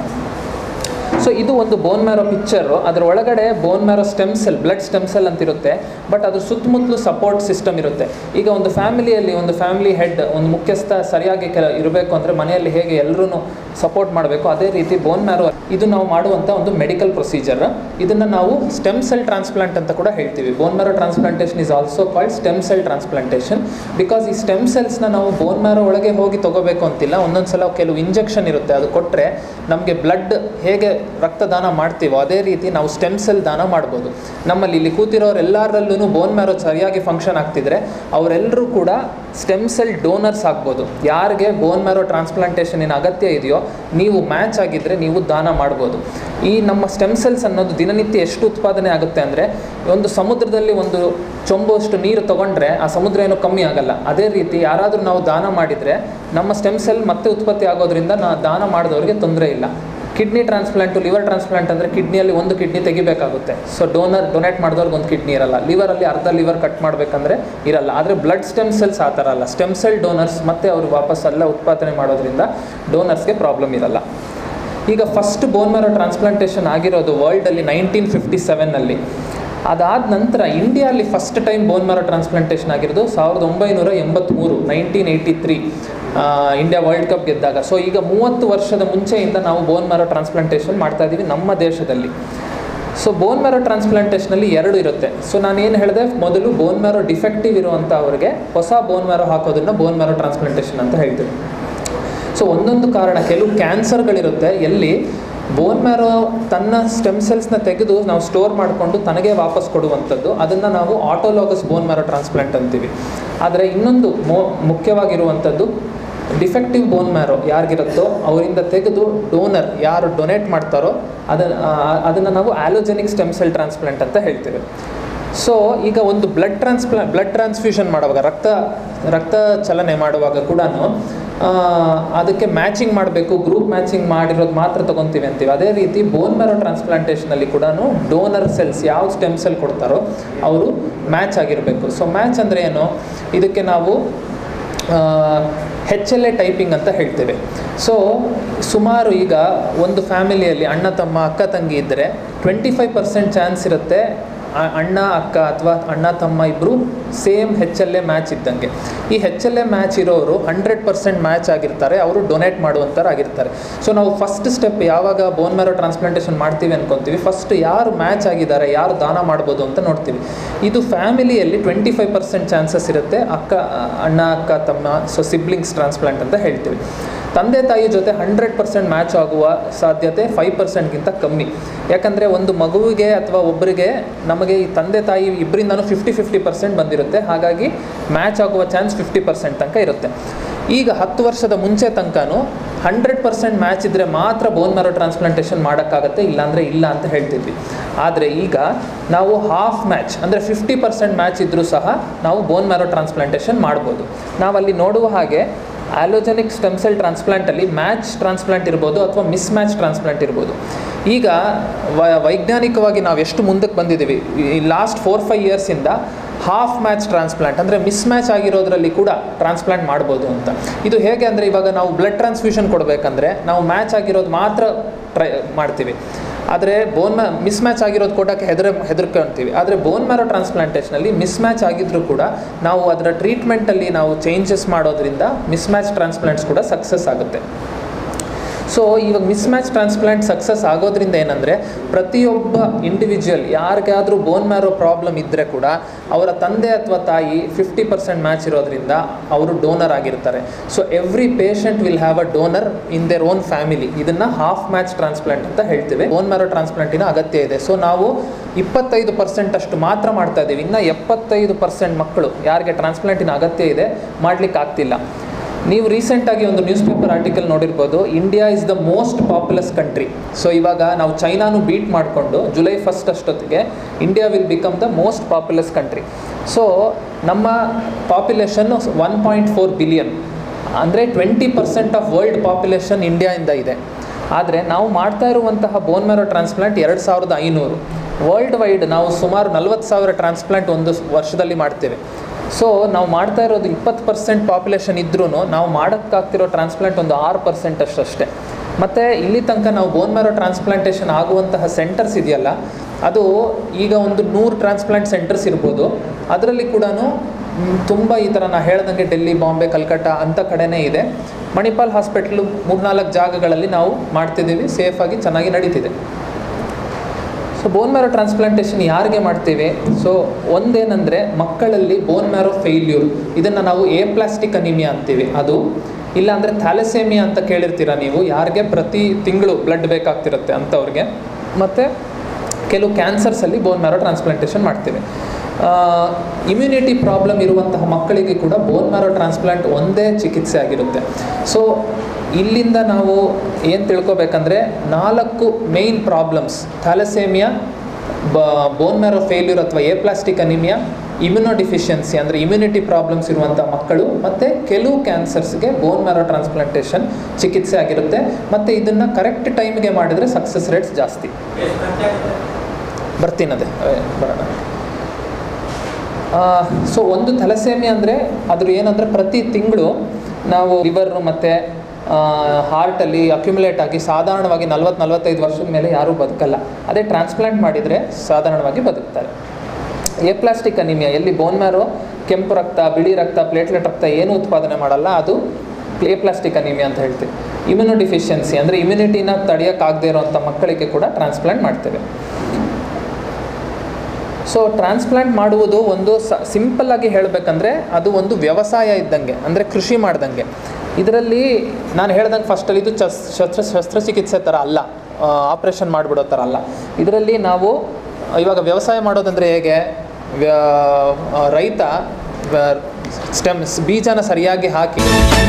ಸೊ ಇದು ಒಂದು ಬೋನ್ ಮ್ಯಾರೋ ಪಿಕ್ಚರು ಅದರ ಒಳಗಡೆ bone marrow stem cell blood stem cell ಅಂತ ಇರುತ್ತೆ ಬಟ್ ಅದ್ರ ಸುತ್ತಮುತ್ತಲು ಸಪೋರ್ಟ್ ಸಿಸ್ಟಮ್ ಇರುತ್ತೆ ಈಗ ಒಂದು ಫ್ಯಾಮಿಲಿಯಲ್ಲಿ ಒಂದು ಫ್ಯಾಮಿಲಿ ಹೆಡ್ ಒಂದು ಮುಖ್ಯಸ್ಥ ಸರಿಯಾಗಿ ಕೆಲ ಇರಬೇಕು ಅಂದರೆ ಮನೆಯಲ್ಲಿ ಹೇಗೆ ಎಲ್ಲರೂ ಸಪೋರ್ಟ್ ಮಾಡಬೇಕು ಅದೇ ರೀತಿ ಬೋನ್ ಮ್ಯಾರೋ ಇದು ನಾವು ಮಾಡುವಂಥ ಒಂದು ಮೆಡಿಕಲ್ ಪ್ರೊಸೀಜರ್ ಇದನ್ನು ನಾವು ಸ್ಟೆಮ್ ಸೆಲ್ ಟ್ರಾನ್ಸ್ಪ್ಲಾಂಟ್ ಅಂತ ಕೂಡ ಹೇಳ್ತೀವಿ bone marrow transplantation is also called stem cell transplantation because ಈ ಸ್ಟೆಮ್ ಸೆಲ್ಸ್ನ ನಾವು ಬೋನ್ ಮ್ಯಾರೋ ಒಳಗೆ ಹೋಗಿ ತಗೋಬೇಕು ಅಂತಿಲ್ಲ ಒಂದೊಂದು ಸಲ ಕೆಲವು ಇಂಜೆಕ್ಷನ್ ಇರುತ್ತೆ ಅದು ಕೊಟ್ಟರೆ ನಮಗೆ ಬ್ಲಡ್ ಹೇಗೆ ರಕ್ತದಾನ ಮಾಡ್ತೀವೋ ಅದೇ ರೀತಿ ನಾವು ಸ್ಟೆಮ್ ಸೆಲ್ ದಾನ ಮಾಡ್ಬೋದು ನಮ್ಮಲ್ಲಿ ಇಲ್ಲಿ ಕೂತಿರೋರೆಲ್ಲರಲ್ಲೂ ಬೋನ್ ಮ್ಯಾರೋ ಸರಿಯಾಗಿ ಫಂಕ್ಷನ್ ಆಗ್ತಿದ್ರೆ ಅವರೆಲ್ಲರೂ ಕೂಡ ಸ್ಟೆಮ್ ಸೆಲ್ ಡೋನರ್ಸ್ ಆಗ್ಬೋದು ಯಾರಿಗೆ ಬೋನ್ ಮ್ಯಾರೋ ಟ್ರಾನ್ಸ್ಪ್ಲಾಂಟೇಷನಿನ ಅಗತ್ಯ ಇದೆಯೋ ನೀವು ಮ್ಯಾಚ್ ಆಗಿದ್ದರೆ ನೀವು ದಾನ ಮಾಡ್ಬೋದು ಈ ನಮ್ಮ ಸ್ಟೆಮ್ ಸೆಲ್ಸ್ ಅನ್ನೋದು ದಿನನಿತ್ಯ ಎಷ್ಟು ಉತ್ಪಾದನೆ ಆಗುತ್ತೆ ಅಂದರೆ ಒಂದು ಸಮುದ್ರದಲ್ಲಿ ಒಂದು ಚೊಂಬುವಷ್ಟು ನೀರು ತಗೊಂಡ್ರೆ ಆ ಸಮುದ್ರ ಏನು ಕಮ್ಮಿ ಆಗಲ್ಲ ಅದೇ ರೀತಿ ಯಾರಾದರೂ ನಾವು ದಾನ ಮಾಡಿದರೆ ನಮ್ಮ ಸ್ಟೆಮ್ ಸೆಲ್ ಮತ್ತೆ ಉತ್ಪತ್ತಿ ಆಗೋದ್ರಿಂದ ನಾ ದಾನ ಮಾಡಿದವರಿಗೆ ತೊಂದರೆ ಇಲ್ಲ ಕಿಡ್ನಿ ಟ್ರಾನ್ಸ್ಪ್ಲಾಂಟು ಲಿವರ್ ಟ್ರಾನ್ಸ್ಪ್ಲಾಂಟ್ ಅಂದರೆ ಕಿಡ್ನಿಯಲ್ಲಿ ಒಂದು ಕಿಡ್ನಿ ತೆಗಿಬೇಕಾಗುತ್ತೆ ಸೊ ಡೋನರ್ ಡೊನೇಟ್ ಮಾಡಿದವ್ರಿಗೆ ಒಂದು ಕಿಡ್ನಿ ಇರಲ್ಲ ಲಿವರಲ್ಲಿ ಅರ್ಧ ಲಿವರ್ ಕಟ್ ಮಾಡಬೇಕಂದ್ರೆ ಇರಲ್ಲ ಆದರೆ ಬ್ಲಡ್ ಸ್ಟೆಮ್ ಸೆಲ್ಸ್ ಆ ಥರ ಅಲ್ಲ ಸ್ಟೆಮ್ ಸೆಲ್ ಡೋನರ್ಸ್ ಮತ್ತೆ ಅವರು ವಾಪಸ್ ಎಲ್ಲ ಉತ್ಪಾದನೆ ಮಾಡೋದ್ರಿಂದ ಡೋನರ್ಸ್ಗೆ ಪ್ರಾಬ್ಲಮ್ ಇರಲ್ಲ ಈಗ ಫಸ್ಟ್ ಬೋನ್ ಮ್ಯಾರೋ ಟ್ರಾನ್ಸ್ಪ್ಲಾಂಟೇಷನ್ ಆಗಿರೋದು ವರ್ಲ್ಡಲ್ಲಿ ನೈನ್ಟೀನ್ ಫಿಫ್ಟಿ ಸೆವೆನ್ನಲ್ಲಿ ಅದಾದ ನಂತರ ಇಂಡಿಯಾದಲ್ಲಿ first time bone marrow transplantation ಆಗಿರೋದು ಸಾವಿರದ ಒಂಬೈನೂರ ಎಂಬತ್ತ್ಮೂರು nineteen eighty three India world cup ಗೆದ್ದಾಗ ಸೊ ಈಗ ಮೂವತ್ತು ವರ್ಷದ ಮುಂಚೆಯಿಂದ ನಾವು ಬೋನ್ ಮ್ಯಾರೋ ಟ್ರಾನ್ಸ್ಪ್ಲಾಂಟೇಷನ್ ಮಾಡ್ತಾ ಇದ್ದೀವಿ ನಮ್ಮ ದೇಶದಲ್ಲಿ ಸೊ ಬೋನ್ ಮ್ಯಾರೋ ಟ್ರಾನ್ಸ್ಪ್ಲಾಂಟೇಷನಲ್ಲಿ ಎರಡು ಇರುತ್ತೆ ಸೊ ನಾನು ಏನು ಹೇಳಿದೆ ಮೊದಲು ಬೋನ್ ಮ್ಯಾರೋ ಡಿಫೆಕ್ಟಿವ್ ಇರುವಂಥ ಅವರಿಗೆ ಹೊಸ ಬೋನ್ ಮ್ಯಾರೋ ಹಾಕೋದನ್ನು ಬೋನ್ ಮ್ಯಾರೋ ಟ್ರಾನ್ಸ್ಪ್ಲಾಂಟೇಷನ್ ಅಂತ ಹೇಳ್ತೀವಿ ಸೊ ಒಂದೊಂದು ಕಾರಣ ಕೆಲವು ಕ್ಯಾನ್ಸರ್ಗಳಿರುತ್ತೆ ಎಲ್ಲಿ ಬೋನ್ ಮ್ಯಾರೋ ತನ್ನ ಸ್ಟೆಮ್ ಸೆಲ್ಸ್ನ ತೆಗೆದು ನಾವು ಸ್ಟೋರ್ ಮಾಡಿಕೊಂಡು ತನಗೆ ವಾಪಸ್ ಕೊಡುವಂಥದ್ದು ಅದನ್ನು ನಾವು ಆಟೋಲಾಗಸ್ ಬೋನ್ ಮ್ಯಾರೋ ಟ್ರಾನ್ಸ್ಪ್ಲಾಂಟ್ ಅಂತೀವಿ ಆದರೆ ಇನ್ನೊಂದು ಮೋ ಮುಖ್ಯವಾಗಿರುವಂಥದ್ದು ಡಿಫೆಕ್ಟಿವ್ ಬೋನ್ ಮ್ಯಾರೋ ಯಾರಿಗಿರುತ್ತೋ ಅವರಿಂದ ತೆಗೆದು ಡೋನರ್ ಯಾರು ಡೊನೇಟ್ ಮಾಡ್ತಾರೋ ಅದನ್ನು ಅದನ್ನು ನಾವು ಆಲೋಜೆನಿಕ್ ಸ್ಟೆಮ್ ಸೆಲ್ ಟ್ರಾನ್ಸ್ಪ್ಲಾಂಟ್ ಅಂತ ಹೇಳ್ತೀವಿ ಸೊ ಈಗ ಒಂದು ಬ್ಲಡ್ ಟ್ರಾನ್ಸ್ಪ್ಲಾ ಬ್ಲಡ್ ಟ್ರಾನ್ಸ್ಫ್ಯೂಷನ್ ಮಾಡುವಾಗ ರಕ್ತ ರಕ್ತ ಚಲನೆ ಮಾಡುವಾಗ ಕೂಡ ಅದಕ್ಕೆ ಮ್ಯಾಚಿಂಗ್ ಮಾಡಬೇಕು ಗ್ರೂಪ್ ಮ್ಯಾಚಿಂಗ್ ಮಾಡಿರೋದು ಮಾತ್ರ ತೊಗೊತೀವಿ ಅಂತೀವಿ ಅದೇ ರೀತಿ ಬೋನ್ ಮ್ಯಾರೋ ಟ್ರಾನ್ಸ್ಪ್ಲಾಂಟೇಷನಲ್ಲಿ ಕೂಡ ಡೋನರ್ ಸೆಲ್ಸ್ ಯಾವ ಸ್ಟೆಮ್ ಸೆಲ್ ಕೊಡ್ತಾರೋ ಅವರು ಮ್ಯಾಚ್ ಆಗಿರಬೇಕು ಸೊ ಮ್ಯಾಚ್ ಅಂದರೆ ಏನು ಇದಕ್ಕೆ ನಾವು ಹೆಚ್ ಎಲ್ ಎ ಟೈಪಿಂಗ್ ಅಂತ ಹೇಳ್ತೇವೆ ಸೊ ಸುಮಾರು ಈಗ ಒಂದು ಫ್ಯಾಮಿಲಿಯಲ್ಲಿ ಅಣ್ಣ ತಮ್ಮ ಅಕ್ಕ ತಂಗಿ ಇದ್ದರೆ ಟ್ವೆಂಟಿ ಫೈವ್ ಪರ್ಸೆಂಟ್ ಚಾನ್ಸ್ ಇರುತ್ತೆ ಆ- ಅಣ್ಣ ಅಕ್ಕ ಅಥವಾ ಅಣ್ಣ ತಮ್ಮ ಇಬ್ಬರು same H L A match ಇದ್ದಂಗೆ ಈ ಹೆಚ್ ಎಲ್ ಎ ಮ್ಯಾಚ್ ಇರೋರು ಹಂಡ್ರೆಡ್ ಪರ್ಸೆಂಟ್ ಮ್ಯಾಚ್ ಆಗಿರ್ತಾರೆ ಅವರು ಡೊನೇಟ್ ಮಾಡುವಂಥವ್ರು ಆಗಿರ್ತಾರೆ ಸೊ ನಾವು ಫಸ್ಟ್ ಸ್ಟೆಪ್ ಯಾವಾಗ ಬೋನ್ ಮ್ಯಾರೋ ಟ್ರಾನ್ಸ್ಪ್ಲಾಂಟೇಷನ್ ಮಾಡ್ತೀವಿ ಅನ್ಕೊಂತೀವಿ ಫಸ್ಟ್ ಯಾರು ಮ್ಯಾಚ್ ಆಗಿದ್ದಾರೆ ಯಾರು ದಾನ ಮಾಡ್ಬೋದು ಅಂತ ನೋಡ್ತೀವಿ ಇದು ಫ್ಯಾಮಿಲಿಯಲ್ಲಿ ಟ್ವೆಂಟಿ ಫೈವ್ ಪರ್ಸೆಂಟ್ ಚಾನ್ಸಸ್ ಇರುತ್ತೆ ಅಕ್ಕ ಅಣ್ಣ ಅಕ್ಕ ತಮ್ಮ ಸೊ ಸಿಬ್ಲಿಂಗ್ಸ್ ಟ್ರಾನ್ಸ್ಪ್ಲಾಂಟ್ ಅಂತ ಹೇಳ್ತೀವಿ ತಂದೆ ತಾಯಿ ಜೊತೆ ಹಂಡ್ರೆಡ್ ಪರ್ಸೆಂಟ್ ಮ್ಯಾಚ್ ಆಗುವ ಸಾಧ್ಯತೆ ಫೈವ್ ಪರ್ಸೆಂಟ್ಗಿಂತ ಕಮ್ಮಿ ಯಾಕಂದರೆ ಒಂದು ಮಗುವಿಗೆ ಅಥವಾ ಒಬ್ಬರಿಗೆ ನಮಗೆ ಈ ತಂದೆ ತಾಯಿ ಇಬ್ಬರಿಂದನೂ ಫಿಫ್ಟಿ ಫಿಫ್ಟಿ ಪರ್ಸೆಂಟ್ ಬಂದಿರುತ್ತೆ ಹಾಗಾಗಿ ಮ್ಯಾಚ್ ಆಗುವ ಚಾನ್ಸ್ ಫಿಫ್ಟಿ ಪರ್ಸೆಂಟ್ ತನಕ ಇರುತ್ತೆ ಈಗ ಹತ್ತು ವರ್ಷದ ಮುಂಚೆ ತನಕನೂ ಹಂಡ್ರೆಡ್ ಪರ್ಸೆಂಟ್ ಮ್ಯಾಚ್ ಇದ್ದರೆ ಮಾತ್ರ ಬೋನ್ ಮ್ಯಾರೋ ಟ್ರಾನ್ಸ್ಪ್ಲಾಂಟೇಷನ್ ಮಾಡೋಕ್ಕಾಗತ್ತೆ ಇಲ್ಲಾಂದರೆ ಇಲ್ಲ ಅಂತ ಹೇಳ್ತಿದ್ವಿ ಆದರೆ ಈಗ ನಾವು ಹಾಫ್ ಮ್ಯಾಚ್ ಅಂದರೆ ಫಿಫ್ಟಿ ಪರ್ಸೆಂಟ್ ಮ್ಯಾಚ್ ಇದ್ದರೂ ಸಹ ನಾವು ಬೋನ್ ಮ್ಯಾರೋ ಟ್ರಾನ್ಸ್ಪ್ಲಾಂಟೇಷನ್ ಮಾಡ್ಬೋದು ನಾವಲ್ಲಿ ನೋಡುವ ಹಾಗೆ ಆಲೋಜೆನಿಕ್ ಸ್ಟೆಮ್ ಸೆಲ್ ಟ್ರಾನ್ಸ್ಪ್ಲಾಂಟಲ್ಲಿ ಮ್ಯಾಚ್ ಟ್ರಾನ್ಸ್ಪ್ಲಾಂಟ್ ಇರ್ಬೋದು ಅಥವಾ ಮಿಸ್ ಮ್ಯಾಚ್ ಟ್ರಾನ್ಸ್ಪ್ಲಾಂಟ್ ಇರ್ಬೋದು ಈಗ ವ- ವೈಜ್ಞಾನಿಕವಾಗಿ ನಾವು ಎಷ್ಟು ಮುಂದಕ್ಕೆ ಬಂದಿದ್ದೀವಿ ಈ ಲಾಸ್ಟ್ ಫೋರ್ ಫೈವ್ ಇಯರ್ಸಿಂದ ಹಾಫ್ ಮ್ಯಾಚ್ ಟ್ರಾನ್ಸ್ಪ್ಲಾಂಟ್ ಅಂದರೆ ಮಿಸ್ ಮ್ಯಾಚ್ ಆಗಿರೋದ್ರಲ್ಲಿ ಕೂಡ ಟ್ರಾನ್ಸ್ಪ್ಲಾಂಟ್ ಮಾಡ್ಬೋದು ಅಂತ ಇದು ಹೇಗೆ ಅಂದರೆ ಇವಾಗ ನಾವು ಬ್ಲಡ್ ಟ್ರಾನ್ಸ್ಫ್ಯೂಷನ್ ಕೊಡಬೇಕಂದ್ರೆ ನಾವು ಮ್ಯಾಚ್ ಆಗಿರೋದು ಮಾತ್ರ ಟ್ರೈ ಮಾಡ್ತೀವಿ ಆದರೆ ಬೋನ್ ಮ್ಯಾ ಮಿಸ್ ಮ್ಯಾಚ್ ಆಗಿರೋದು ಕೊಡೋಕ್ಕೆ ಹೆದರ ಹೆದರ್ಕೊಂತೀವಿ ಆದರೆ ಬೋನ್ ಮ್ಯಾರೋ ಟ್ರಾನ್ಸ್ಪ್ಲಾಂಟೇಷನಲ್ಲಿ ಮಿಸ್ ಮ್ಯಾಚ್ ಆಗಿದ್ರೂ ಕೂಡ ನಾವು ಅದರ ಟ್ರೀಟ್ಮೆಂಟಲ್ಲಿ ನಾವು ಚೇಂಜಸ್ ಮಾಡೋದ್ರಿಂದ ಮಿಸ್ ಮ್ಯಾಚ್ ಟ್ರಾನ್ಸ್ಪ್ಲಾಂಟ್ಸ್ ಕೂಡ ಸಕ್ಸಸ್ ಆಗುತ್ತೆ ಸೊ ಇವಾಗ ಮಿಸ್ ಮ್ಯಾಚ್ ಟ್ರಾನ್ಸ್ಪ್ಲಾಂಟ್ ಸಕ್ಸಸ್ ಆಗೋದ್ರಿಂದ ಏನಂದರೆ ಪ್ರತಿಯೊಬ್ಬ ಇಂಡಿವಿಜುವಲ್ ಯಾರಿಗಾದರೂ ಬೋನ್ ಮ್ಯಾರೋ ಪ್ರಾಬ್ಲಮ್ ಇದ್ದರೆ ಕೂಡ ಅವರ ತಂದೆ ಅಥವಾ ತಾಯಿ ಫಿಫ್ಟಿ ಪರ್ಸೆಂಟ್ ಮ್ಯಾಚ್ ಇರೋದ್ರಿಂದ ಅವರು ಡೋನರ್ ಆಗಿರ್ತಾರೆ so every patient will have a donor in their own family ಇದನ್ನು ಹಾಫ್ ಮ್ಯಾಚ್ ಟ್ರಾನ್ಸ್ಪ್ಲಾಂಟ್ ಅಂತ ಹೇಳ್ತೇವೆ ಬೋನ್ ಮ್ಯಾರೋ ಟ್ರಾನ್ಸ್ಪ್ಲಾಂಟಿನ ಅಗತ್ಯ ಇದೆ ಸೊ ನಾವು ಇಪ್ಪತ್ತೈದು ಪರ್ಸೆಂಟ್ ಅಷ್ಟು ಮಾತ್ರ ಮಾಡ್ತಾ ಇದ್ದೀವಿ ಇನ್ನು ಎಪ್ಪತ್ತೈದು ಪರ್ಸೆಂಟ್ ಮಕ್ಕಳು ಯಾರಿಗೆ ಟ್ರಾನ್ಸ್ಪ್ಲಾಂಟಿನ ಅಗತ್ಯ ಇದೆ ಮಾಡ್ಲಿಕ್ಕೆ ಆಗ್ತಿಲ್ಲ ನೀವು ರೀಸೆಂಟಾಗಿ ಒಂದು ನ್ಯೂಸ್ ಪೇಪರ್ ಆರ್ಟಿಕಲ್ ನೋಡಿರ್ಬೋದು India is the most populous country so ಇವಾಗ ನಾವು ಚೈನಾನು ಬೀಟ್ ಮಾಡಿಕೊಂಡು ಜುಲೈ ಫಸ್ಟ್ ಅಷ್ಟೊತ್ತಿಗೆ India will become the most populous country so ನಮ್ಮ population one point four billion ಅಂದರೆ twenty percent of world population ಇಂಡಿಯಾಯಿಂದ ಇದೆ ಆದರೆ ನಾವು ಮಾಡ್ತಾ ಇರುವಂತಹ ಬೋನ್ ಮ್ಯಾರೋ ಟ್ರಾನ್ಸ್ಪ್ಲಾಂಟ್ ಎರಡು ಸಾವಿರದ ಐನೂರು ವರ್ಲ್ಡ್ ವೈಡ್ ನಾವು ಸುಮಾರು ನಲ್ವತ್ತು ಸಾವಿರ ಟ್ರಾನ್ಸ್ಪ್ಲಾಂಟ್ ಒಂದು ವರ್ಷದಲ್ಲಿ ಮಾಡ್ತೇವೆ ಸೊ ನಾವು ಮಾಡ್ತಾ ಇರೋದು ಇಪ್ಪತ್ತು ಪರ್ಸೆಂಟ್ ಪಾಪ್ಯುಲೇಷನ್ ಇದ್ರೂ ನಾವು ಮಾಡೋಕ್ಕಾಗ್ತಿರೋ ಟ್ರಾನ್ಸ್ಪ್ಲಾಂಟ್ ಒಂದು ಆರು ಪರ್ಸೆಂಟ್ ಅಷ್ಟಷ್ಟೇ ಮತ್ತು ಇಲ್ಲಿ ತನಕ ನಾವು ಬೋನ್ ಮ್ಯಾರೋ ಟ್ರಾನ್ಸ್ಪ್ಲಾಂಟೇಷನ್ ಆಗುವಂತಹ ಸೆಂಟರ್ಸ್ ಇದೆಯಲ್ಲ ಅದು ಈಗ ಒಂದು ನೂರು ಟ್ರಾನ್ಸ್ಪ್ಲಾಂಟ್ ಸೆಂಟರ್ಸ್ ಇರ್ಬೋದು ಅದರಲ್ಲಿ ಕೂಡ ತುಂಬ ಈ ಥರ ನಾ ಹೇಳ್ದಂಗೆ ಡೆಲ್ಲಿ ಬಾಂಬೆ ಕಲ್ಕಟ್ಟ ಅಂಥ ಕಡೆನೇ ಇದೆ ಮಣಿಪಾಲ್ ಹಾಸ್ಪಿಟ್ಲು ಮೂರ್ನಾಲ್ಕು ಜಾಗಗಳಲ್ಲಿ ನಾವು ಮಾಡ್ತಿದ್ದೀವಿ ಸೇಫಾಗಿ ಚೆನ್ನಾಗಿ ನಡೀತಿದೆ ಸೊ ಬೋನ್ ಮ್ಯಾರೋ ಟ್ರಾನ್ಸ್ಪ್ಲಾಂಟೇಷನ್ ಯಾರಿಗೆ ಮಾಡ್ತೇವೆ ಸೊ ಒಂದೇನೆಂದರೆ ಮಕ್ಕಳಲ್ಲಿ ಬೋನ್ ಮ್ಯಾರೋ ಫೇಲ್ಯೂರ್ ಇದನ್ನು ನಾವು ಎ ಪ್ಲಾಸ್ಟಿಕ್ ಅನಿಮಿಯಾ ಅಂತೀವಿ ಅದು ಇಲ್ಲ ಅಂದರೆ ಥ್ಯಾಲಸೇಮಿಯಾ ಅಂತ ಕೇಳಿರ್ತೀರ ನೀವು ಯಾರಿಗೆ ಪ್ರತಿ ತಿಂಗಳು ಬ್ಲಡ್ ಬೇಕಾಗ್ತಿರುತ್ತೆ ಅಂಥವ್ರಿಗೆ ಮತ್ತು ಕೆಲವು ಕ್ಯಾನ್ಸರ್ಸಲ್ಲಿ ಬೋನ್ ಮ್ಯಾರೋ ಟ್ರಾನ್ಸ್ಪ್ಲಾಂಟೇಷನ್ ಮಾಡ್ತೇವೆ ಇಮ್ಯುನಿಟಿ ಪ್ರಾಬ್ಲಮ್ ಇರುವಂತಹ ಮಕ್ಕಳಿಗೆ ಕೂಡ ಬೋನ್ ಮ್ಯಾರೋ ಟ್ರಾನ್ಸ್ಪ್ಲಾಂಟ್ ಒಂದೇ ಚಿಕಿತ್ಸೆ ಆಗಿರುತ್ತೆ ಸೊ ಇಲ್ಲಿಂದ ನಾವು ಏನು ತಿಳ್ಕೊಬೇಕಂದ್ರೆ ನಾಲ್ಕು ಮೇಯ್ನ್ ಪ್ರಾಬ್ಲಮ್ಸ್ ಥ್ಯಾಲಸೇಮಿಯಾ ಬ ಬೋನ್ ಮ್ಯಾರೋ ಫೇಲ್ಯೂರ್ ಅಥವಾ aplastic anaemia immunodeficiency ಅಂದರೆ ಇಮ್ಯುನಿಟಿ ಪ್ರಾಬ್ಲಮ್ಸ್ ಇರುವಂಥ ಮಕ್ಕಳು ಮತ್ತು ಕೆಲವು ಕ್ಯಾನ್ಸರ್ಸ್ಗೆ ಬೋನ್ ಮ್ಯಾರೋ ಟ್ರಾನ್ಸ್ಪ್ಲಾಂಟೇಷನ್ ಚಿಕಿತ್ಸೆ ಆಗಿರುತ್ತೆ ಮತ್ತು ಇದನ್ನು ಕರೆಕ್ಟ್ ಟೈಮ್ಗೆ ಮಾಡಿದರೆ ಸಕ್ಸಸ್ ರೇಟ್ಸ್ ಜಾಸ್ತಿ ಬರ್ತೀನದೆ ಬರೋಣ ಸೊ ಒಂದು ಥಲಸೇಮಿ ಅಂದರೆ ಅದ್ರ ಏನಂದರೆ ಪ್ರತಿ ತಿಂಗಳು ನಾವು ಲಿವರ್ ಮತ್ತು ಹಾರ್ಟಲ್ಲಿ ಅಕ್ಯುಮುಲೇಟ್ ಆಗಿ ಸಾಧಾರಣವಾಗಿ ನಲ್ವತ್ತು ನಲ್ವತ್ತೈದು ವರ್ಷದ ಮೇಲೆ ಯಾರೂ ಬದುಕಲ್ಲ ಅದೇ ಟ್ರಾನ್ಸ್ಪ್ಲಾಂಟ್ ಮಾಡಿದರೆ ಸಾಧಾರಣವಾಗಿ ಬದುಕ್ತಾರೆ ಎ ಪ್ಲಾಸ್ಟಿಕ್ ಅನಿಮಿಯಾ ಎಲ್ಲಿ ಬೋನ್ ಮ್ಯಾರೋ ಕೆಂಪು ರಕ್ತ ಬಿಳಿ ರಕ್ತ ಪ್ಲೇಟ್ಲೆಟ್ ರಕ್ತ ಏನು ಉತ್ಪಾದನೆ ಮಾಡಲ್ಲ ಅದು ಎ ಪ್ಲಾಸ್ಟಿಕ್ ಅನಿಮಿಯಾ ಅಂತ ಹೇಳ್ತೀವಿ ಇಮ್ಯುನೋ ಡಿಫಿಷಿಯನ್ಸಿ ಅಂದರೆ ಇಮ್ಯುನಿಟಿನ ತಡೆಯೋಕ್ಕಾಗದೇ ಇರೋವಂಥ ಮಕ್ಕಳಿಗೆ ಕೂಡ ಟ್ರಾನ್ಸ್ಪ್ಲಾಂಟ್ ಮಾಡ್ತೇವೆ ಸೊ ಟ್ರಾನ್ಸ್ಪ್ಲಾಂಟ್ ಮಾಡುವುದು ಒಂದು ಸ ಸಿಂಪಲ್ ಆಗಿ ಹೇಳಬೇಕಂದ್ರೆ ಅದು ಒಂದು ವ್ಯವಸಾಯ ಇದ್ದಂಗೆ ಅಂದರೆ ಕೃಷಿ ಮಾಡ್ದಂಗೆ ಇದರಲ್ಲಿ ನಾನು ಹೇಳ್ದಂಗೆ ಫಸ್ಟಲ್ಲಿ ಇದು ಚಸ್ ಶಸ್ತ್ರ ಶಸ್ತ್ರಚಿಕಿತ್ಸೆ ಥರ ಅಲ್ಲ ಆಪ್ರೇಷನ್ ಮಾಡಿಬಿಡೋ ಥರ ಅಲ್ಲ ಇದರಲ್ಲಿ ನಾವು ಇವಾಗ ವ್ಯವಸಾಯ ಮಾಡೋದಂದರೆ ಹೇಗೆ ವ್ಯ ರೈತ ಸ್ಟೆಮ್ಸ್ ಬೀಜನ ಸರಿಯಾಗಿ ಹಾಕಿ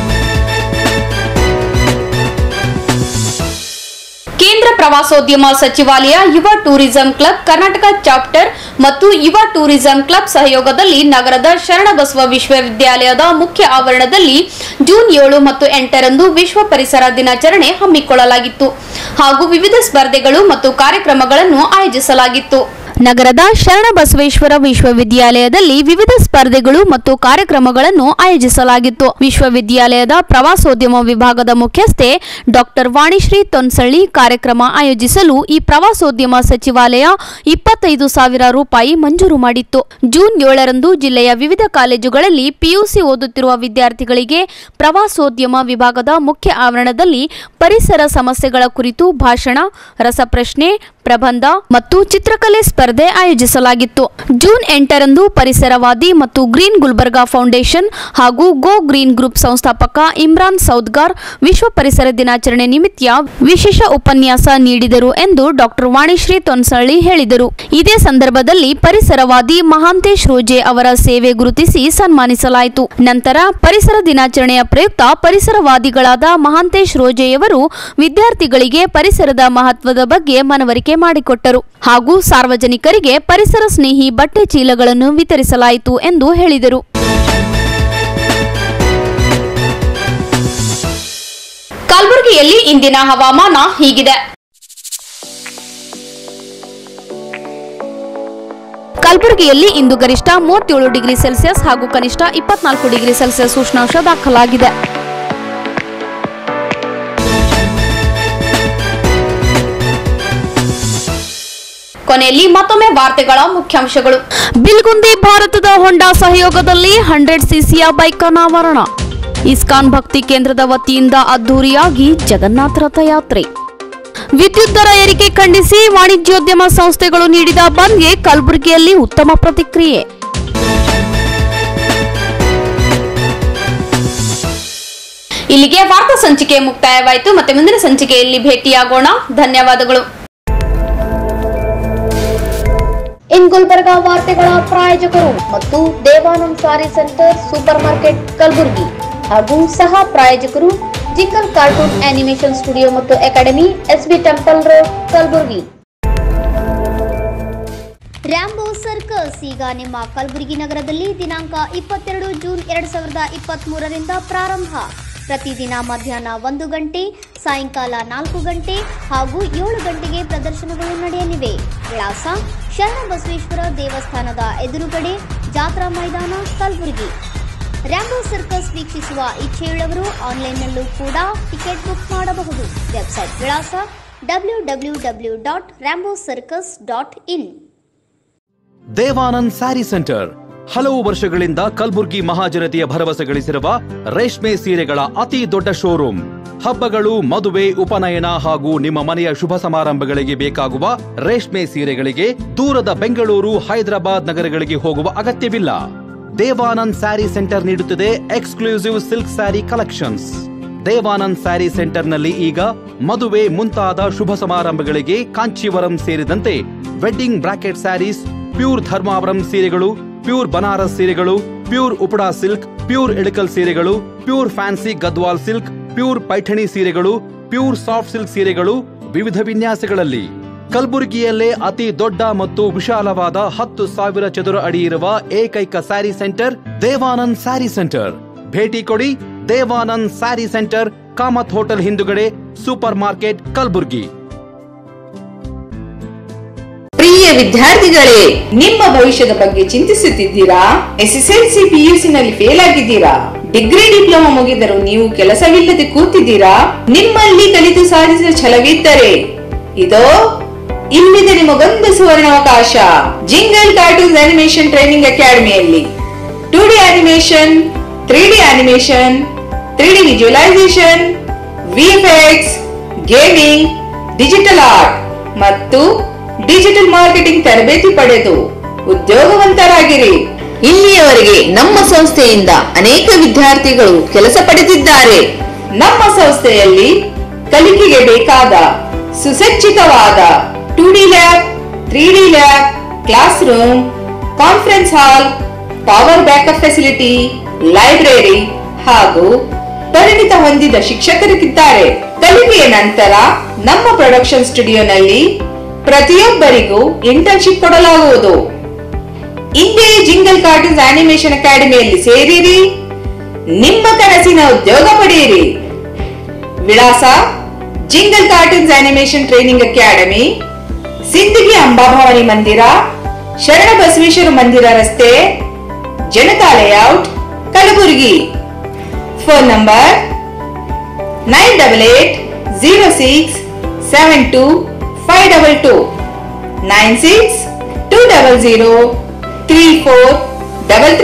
ಕೇಂದ್ರ ಪ್ರವಾಸೋದ್ಯಮ ಸಚಿವಾಲಯ ಯುವ ಟೂರಿಸಂ ಕ್ಲಬ್ ಕರ್ನಾಟಕ ಚಾಪ್ಟರ್ ಮತ್ತು ಯುವ ಟೂರಿಸಂ ಕ್ಲಬ್ ಸಹಯೋಗದಲ್ಲಿ ನಗರದ ಶರಣಬಸವ ವಿಶ್ವವಿದ್ಯಾಲಯದ ಮುಖ್ಯ ಆವರಣದಲ್ಲಿ ಜೂನ್ ಏಳು ಮತ್ತು ಎಂಟರಂದು ವಿಶ್ವ ಪರಿಸರ ದಿನಾಚರಣೆ ಹಮ್ಮಿಕೊಳ್ಳಲಾಗಿತ್ತು ಹಾಗೂ ವಿವಿಧ ಸ್ಪರ್ಧೆಗಳು ಮತ್ತು ಕಾರ್ಯಕ್ರಮಗಳನ್ನು ಆಯೋಜಿಸಲಾಗಿತ್ತು ನಗರದ ಶರಣಬಸವೇಶ್ವರ ವಿಶ್ವವಿದ್ಯಾಲಯದಲ್ಲಿ ವಿವಿಧ ಸ್ಪರ್ಧೆಗಳು ಮತ್ತು ಕಾರ್ಯಕ್ರಮಗಳನ್ನು ಆಯೋಜಿಸಲಾಗಿತ್ತು ವಿಶ್ವವಿದ್ಯಾಲಯದ ಪ್ರವಾಸೋದ್ಯಮ ವಿಭಾಗದ ಮುಖ್ಯಸ್ಥೆ ಡಾಕ್ಟರ್ ವಾಣಿಶ್ರೀ ತೊನ್ಸಳ್ಳಿ ಕಾರ್ಯಕ್ರಮ ಆಯೋಜಿಸಲು ಈ ಪ್ರವಾಸೋದ್ಯಮ ಸಚಿವಾಲಯ ಇಪ್ಪತ್ತೈದು ಸಾವಿರ ರೂಪಾಯಿ ಮಂಜೂರು ಮಾಡಿತ್ತು ಜೂನ್ ಏಳರಂದು ಜಿಲ್ಲೆಯ ವಿವಿಧ ಕಾಲೇಜುಗಳಲ್ಲಿ ಪಿಯುಸಿ ಓದುತ್ತಿರುವ ವಿದ್ಯಾರ್ಥಿಗಳಿಗೆ ಪ್ರವಾಸೋದ್ಯಮ ವಿಭಾಗದ ಮುಖ್ಯ ಆವರಣದಲ್ಲಿ ಪರಿಸರ ಸಮಸ್ಯೆಗಳ ಕುರಿತು ಭಾಷಣ ರಸಪ್ರಶ್ನೆ ಪ್ರಬಂಧ ಮತ್ತು ಚಿತ್ರಕಲೆ ಸ್ಪರ್ಧೆ ಆಯೋಜಿಸಲಾಗಿತ್ತು ಜೂನ್ ಎಂಟರಂದು ಪರಿಸರವಾದಿ ಮತ್ತು ಗ್ರೀನ್ ಗುಲ್ಬರ್ಗಾ ಫೌಂಡೇಶನ್ ಹಾಗೂ ಗೋ ಗ್ರೀನ್ ಗ್ರೂಪ್ ಸಂಸ್ಥಾಪಕ ಇಮ್ರಾನ್ ಸೌದ್ಗಾರ್ ವಿಶ್ವ ಪರಿಸರ ದಿನಾಚರಣೆ ನಿಮಿತ್ತ ವಿಶೇಷ ಉಪನ್ಯಾಸ ನೀಡಿದರು ಎಂದು ಡಾಕ್ಟರ್ ವಾಣಿಶ್ರೀ ತೊನ್ಸಳ್ಳಿ ಹೇಳಿದರು ಇದೇ ಸಂದರ್ಭದಲ್ಲಿ ಪರಿಸರವಾದಿ ಮಹಾಂತೇಶ್ ರೋಜೆ ಅವರ ಸೇವೆ ಗುರುತಿಸಿ ಸನ್ಮಾನಿಸಲಾಯಿತು ನಂತರ ಪರಿಸರ ದಿನಾಚರಣೆಯ ಪ್ರಯುಕ್ತ ಪರಿಸರವಾದಿಗಳಾದ ಮಹಾಂತೇಶ್ ರೋಜೆಯವರು ವಿದ್ಯಾರ್ಥಿಗಳಿಗೆ ಪರಿಸರದ ಮಹತ್ವದ ಬಗ್ಗೆ ಮನವರಿಕೆ ಮಾಡಿಕೊಟ್ಟರು ಹಾಗೂ ಸಾರ್ವಜನಿಕರಿಗೆ ಪರಿಸರ ಸ್ನೇಹಿ ಬಟ್ಟೆ ಚೀಲಗಳನ್ನು ವಿತರಿಸಲಾಯಿತು ಎಂದು ಹೇಳಿದರು ಕಲಬುರಗಿಯಲ್ಲಿ ಇಂದಿನ ಹವಾಮಾನ ಹೀಗಿದೆ ಕಲಬುರಗಿಯಲ್ಲಿ ಇಂದು ಗರಿಷ್ಠ ಮೂವತ್ತೇಳು ಡಿಗ್ರಿ ಸೆಲ್ಸಿಯಸ್ ಹಾಗೂ ಕನಿಷ್ಠ ಇಪ್ಪತ್ನಾಲ್ಕು ಡಿಗ್ರಿ ಸೆಲ್ಸಿಯಸ್ ಉಷ್ಣಾಂಶ ದಾಖಲಾಗಿದೆ ಕೊನೆಯಲ್ಲಿ ಮತ್ತೊಮ್ಮೆ ವಾರ್ತೆಗಳ ಮುಖ್ಯಾಂಶಗಳು ಬಿಲ್ಗುಂದಿ ಭಾರತದ ಹೊಂಡಾ ಸಹಯೋಗದಲ್ಲಿ ಹಂಡ್ರೆಡ್ ಸಿಸಿಯ ಬೈಕ್ ಅನಾವರಣ ಇಸ್ಕಾನ್ ಭಕ್ತಿ ಕೇಂದ್ರದ ವತಿಯಿಂದ ಅದ್ದೂರಿಯಾಗಿ ಜಗನ್ನಾಥ ರಥಯಾತ್ರೆ ವಿದ್ಯುತ್ ದರ ಏರಿಕೆ ಖಂಡಿಸಿ ವಾಣಿಜ್ಯೋದ್ಯಮ ಸಂಸ್ಥೆಗಳು ನೀಡಿದ ಬಂದ್ಗೆ ಕಲಬುರಗಿಯಲ್ಲಿ ಉತ್ತಮ ಪ್ರತಿಕ್ರಿಯೆ ಇಲ್ಲಿಗೆ ವಾರ್ತಾ ಸಂಚಿಕೆ ಮುಕ್ತಾಯವಾಯಿತು ಮತ್ತೆ ಮುಂದಿನ ಸಂಚಿಕೆಯಲ್ಲಿ ಭೇಟಿಯಾಗೋಣ ಧನ್ಯವಾದಗಳು ಇನ್ ಗುಲ್ಬರ್ಗಾ ವಾರ್ತೆಗಳ ಪ್ರಾಯೋಜಕರು ಮತ್ತು Devanand sari centre super market Kalaburagi ಹಾಗೂ ಸಹ ಪ್ರಾಯೋಜಕರು ಜಿಂಗಲ್ ಕಾರ್ಟೂನ್ ಆನಿಮೇಷನ್ ಸ್ಟುಡಿಯೋ ಮತ್ತು academy SB temple road Kalaburagi Rambo circus ಈಗ ನಿಮ್ಮ ಕಲಬುರಗಿ ನಗರದಲ್ಲಿ ದಿನಾಂಕ ಇಪ್ಪತ್ತೆರಡು ಜೂನ್ ಎರಡ್ ಸಾವಿರದ ಇಪ್ಪತ್ತ್ ಮೂರರಿಂದ ಪ್ರಾರಂಭ ಪ್ರತಿದಿನ ಮಧ್ಯಾಹ್ನ ಒಂದು ಗಂಟೆ ಸಾಯಂಕಾಲ ನಾಲ್ಕು ಗಂಟೆ ಹಾಗೂ ಏಳು ಗಂಟೆಗೆ ಪ್ರದರ್ಶನಗಳು ನಡೆಯಲಿವೆ ವಿಳಾಸ ಶರಣಬಸವೇಶ್ವರ ದೇವಸ್ಥಾನದ ಎದುರುಗಡೆ ಜಾತ್ರಾ ಮೈದಾನ ಕಲಬುರಗಿ ರ್ಯಾಂಬೋ ಸರ್ಕಸ್ ವೀಕ್ಷಿಸುವ ಇಚ್ಛೆಯುಳ್ಳವರು ಆನ್ಲೈನ್ನಲ್ಲೂ ಕೂಡ ಟಿಕೆಟ್ ಬುಕ್ ಮಾಡಬಹುದು ವೆಬ್ಸೈಟ್ ವಿಳಾಸ W W W dot Rambo circus dot in Devanand sari centre ಹಲವು ವರ್ಷಗಳಿಂದ ಕಲ್ಬುರ್ಗಿ ಮಹಾಜನತೆಯ ಭರವಸೆ ಗಳಿಸಿರುವ ರೇಷ್ಮೆ ಸೀರೆಗಳ ಅತಿ ದೊಡ್ಡ ಶೋರೂಮ್ ಹಬ್ಬಗಳು ಮದುವೆ ಉಪನಯನ ಹಾಗೂ ನಿಮ್ಮ ಮನೆಯ ಶುಭ ಸಮಾರಂಭಗಳಿಗೆ ಬೇಕಾಗುವ ರೇಷ್ಮೆ ಸೀರೆಗಳಿಗೆ ದೂರದ ಬೆಂಗಳೂರು ಹೈದರಾಬಾದ್ ನಗರಗಳಿಗೆ ಹೋಗುವ ಅಗತ್ಯವಿಲ್ಲ ದೇವಾನಂದ್ ಸ್ಯಾರಿ ಸೆಂಟರ್ ನೀಡುತ್ತಿದೆ exclusive silk sari collections Devanand sari ಸೆಂಟರ್ನಲ್ಲಿ ಈಗ ಮದುವೆ ಮುಂತಾದ ಶುಭ ಸಮಾರಂಭಗಳಿಗೆ ಕಾಂಚೀವರಂ ಸೇರಿದಂತೆ wedding bracket saris pure Dharmavaram ಸೀರೆಗಳು ಪ್ಯೂರ್ ಬನಾರಸ್ ಸೀರೆಗಳು pure Uppada silk pure Ilkal ಸೀರೆಗಳು pure fancy Gadwal silk pure Paithani ಸೀರೆಗಳು ಪ್ಯೂರ್ ಸಾಫ್ಟ್ ಸಿಲ್ಕ್ ಸೀರೆಗಳು ವಿವಿಧ ವಿನ್ಯಾಸಗಳಲ್ಲಿ ಕಲಬುರಗಿಯಲ್ಲೇ ಅತಿ ದೊಡ್ಡ ಮತ್ತು ವಿಶಾಲವಾದ ಹತ್ತು ಸಾವಿರ ಚದುರ ಅಡಿ ಇರುವ ಏಕೈಕ ಸ್ಯಾರಿ ಸೆಂಟರ್ ದೇವಾನಂದ್ ಸ್ಯಾರಿ ಸೆಂಟರ್ ಭೇಟಿ ಕೊಡಿ ದೇವಾನಂದ್ ಸ್ಯಾರಿ ಸೆಂಟರ್ ಕಾಮತ್ ಹೋಟೆಲ್ ಹಿಂದುಗಡೆ ಸೂಪರ್ ಮಾರ್ಕೆಟ್ ಕಲಬುರ್ಗಿ ಪ್ರಿಯ ವಿದ್ಯಾರ್ಥಿಗಳೇ ನಿಮ್ಮ ಭವಿಷ್ಯದ ಬಗ್ಗೆ ಚಿಂತಿಸುತ್ತಿದ್ದೀರಾ ಎಸ್ಎಸ್ಎಲ್ಸಿ ಪಿಯುಸಿ ನಲ್ಲಿ ಫೇಲ್ ಆಗಿದ್ದೀರಾ ಡಿಗ್ರಿ ಡಿಪ್ಲೊಮಾ ಮುಗಿದರೂ ನೀವು ಕೆಲಸವಿಲ್ಲದೆ ಕೂತಿದ್ದೀರಾ ನಿಮ್ಮಲ್ಲಿ ಕಲಿತು ಸಾಧಿಸಿದ ಛಲವಿದ್ದರೆ ಇದೋ ಇಲ್ಲಿದೆ ನಿಮಗೊಂದು ಸುವರ್ಣಾವಕಾಶ ಜಿಂಗಲ್ ಕಾರ್ಟೂನ್ಸ್ ಅನಿಮೇಷನ್ ಟ್ರೈನಿಂಗ್ ಅಕಾಡೆಮಿಯಲ್ಲಿ two D animation three D animation three D visualisation VFX gaming digital art ಮತ್ತು ಡಿಜಿಟಲ್ ಮಾರ್ಕೆಟಿಂಗ್ ತರಬೇತಿ ಪಡೆದು ಉದ್ಯೋಗವಂತರಾಗಿರಿ ಇಲ್ಲಿಯವರೆಗೆ ನಮ್ಮ ಸಂಸ್ಥೆಯಿಂದ ಅನೇಕ ವಿದ್ಯಾರ್ಥಿಗಳು ಕೆಲಸ ಪಡೆದಿದ್ದಾರೆ ನಮ್ಮ ಸಂಸ್ಥೆಯಲ್ಲಿ ಕಲಿಕೆಗೆ ಬೇಕಾದ ಸುಸಜ್ಜಿತವಾದ two D lab three D lab class room conference hall power backup facility library ಹಾಗೂ ಪರಿಣಿತ ಹೊಂದಿದ ಶಿಕ್ಷಕರಿದ್ದಾರೆ ಕಲಿಕೆಯ ನಂತರ ನಮ್ಮ ಪ್ರೊಡಕ್ಷನ್ ಸ್ಟುಡಿಯೋನಲ್ಲಿ ಪ್ರತಿಯೊಬ್ಬರಿಗೂ ಇಂಟರ್ನ್ಶಿಪ್ ಕೊಡಲಾಗುವುದು ಇಂದೇ ಜಿಂಗಲ್ ಕಾರ್ಟೂನ್ಸ್ ಆನಿಮೇಷನ್ ಅಕಾಡೆಮಿಯಲ್ಲಿ ಸೇರಿರಿ ನಿಮ್ಮ ಕನಸಿನ ಉದ್ಯೋಗ ಪಡೆಯಿರಿ ವಿಳಾಸ jingle cartoons animation training academy Sindagi Ambabhavani ಮಂದಿರ ಶರಣ ಬಸವೇಶ್ವರ ಮಂದಿರ ರಸ್ತೆ Janata layout Kalaburagi phone number nine double eight zero six seven two five double two nine six two double zero three four double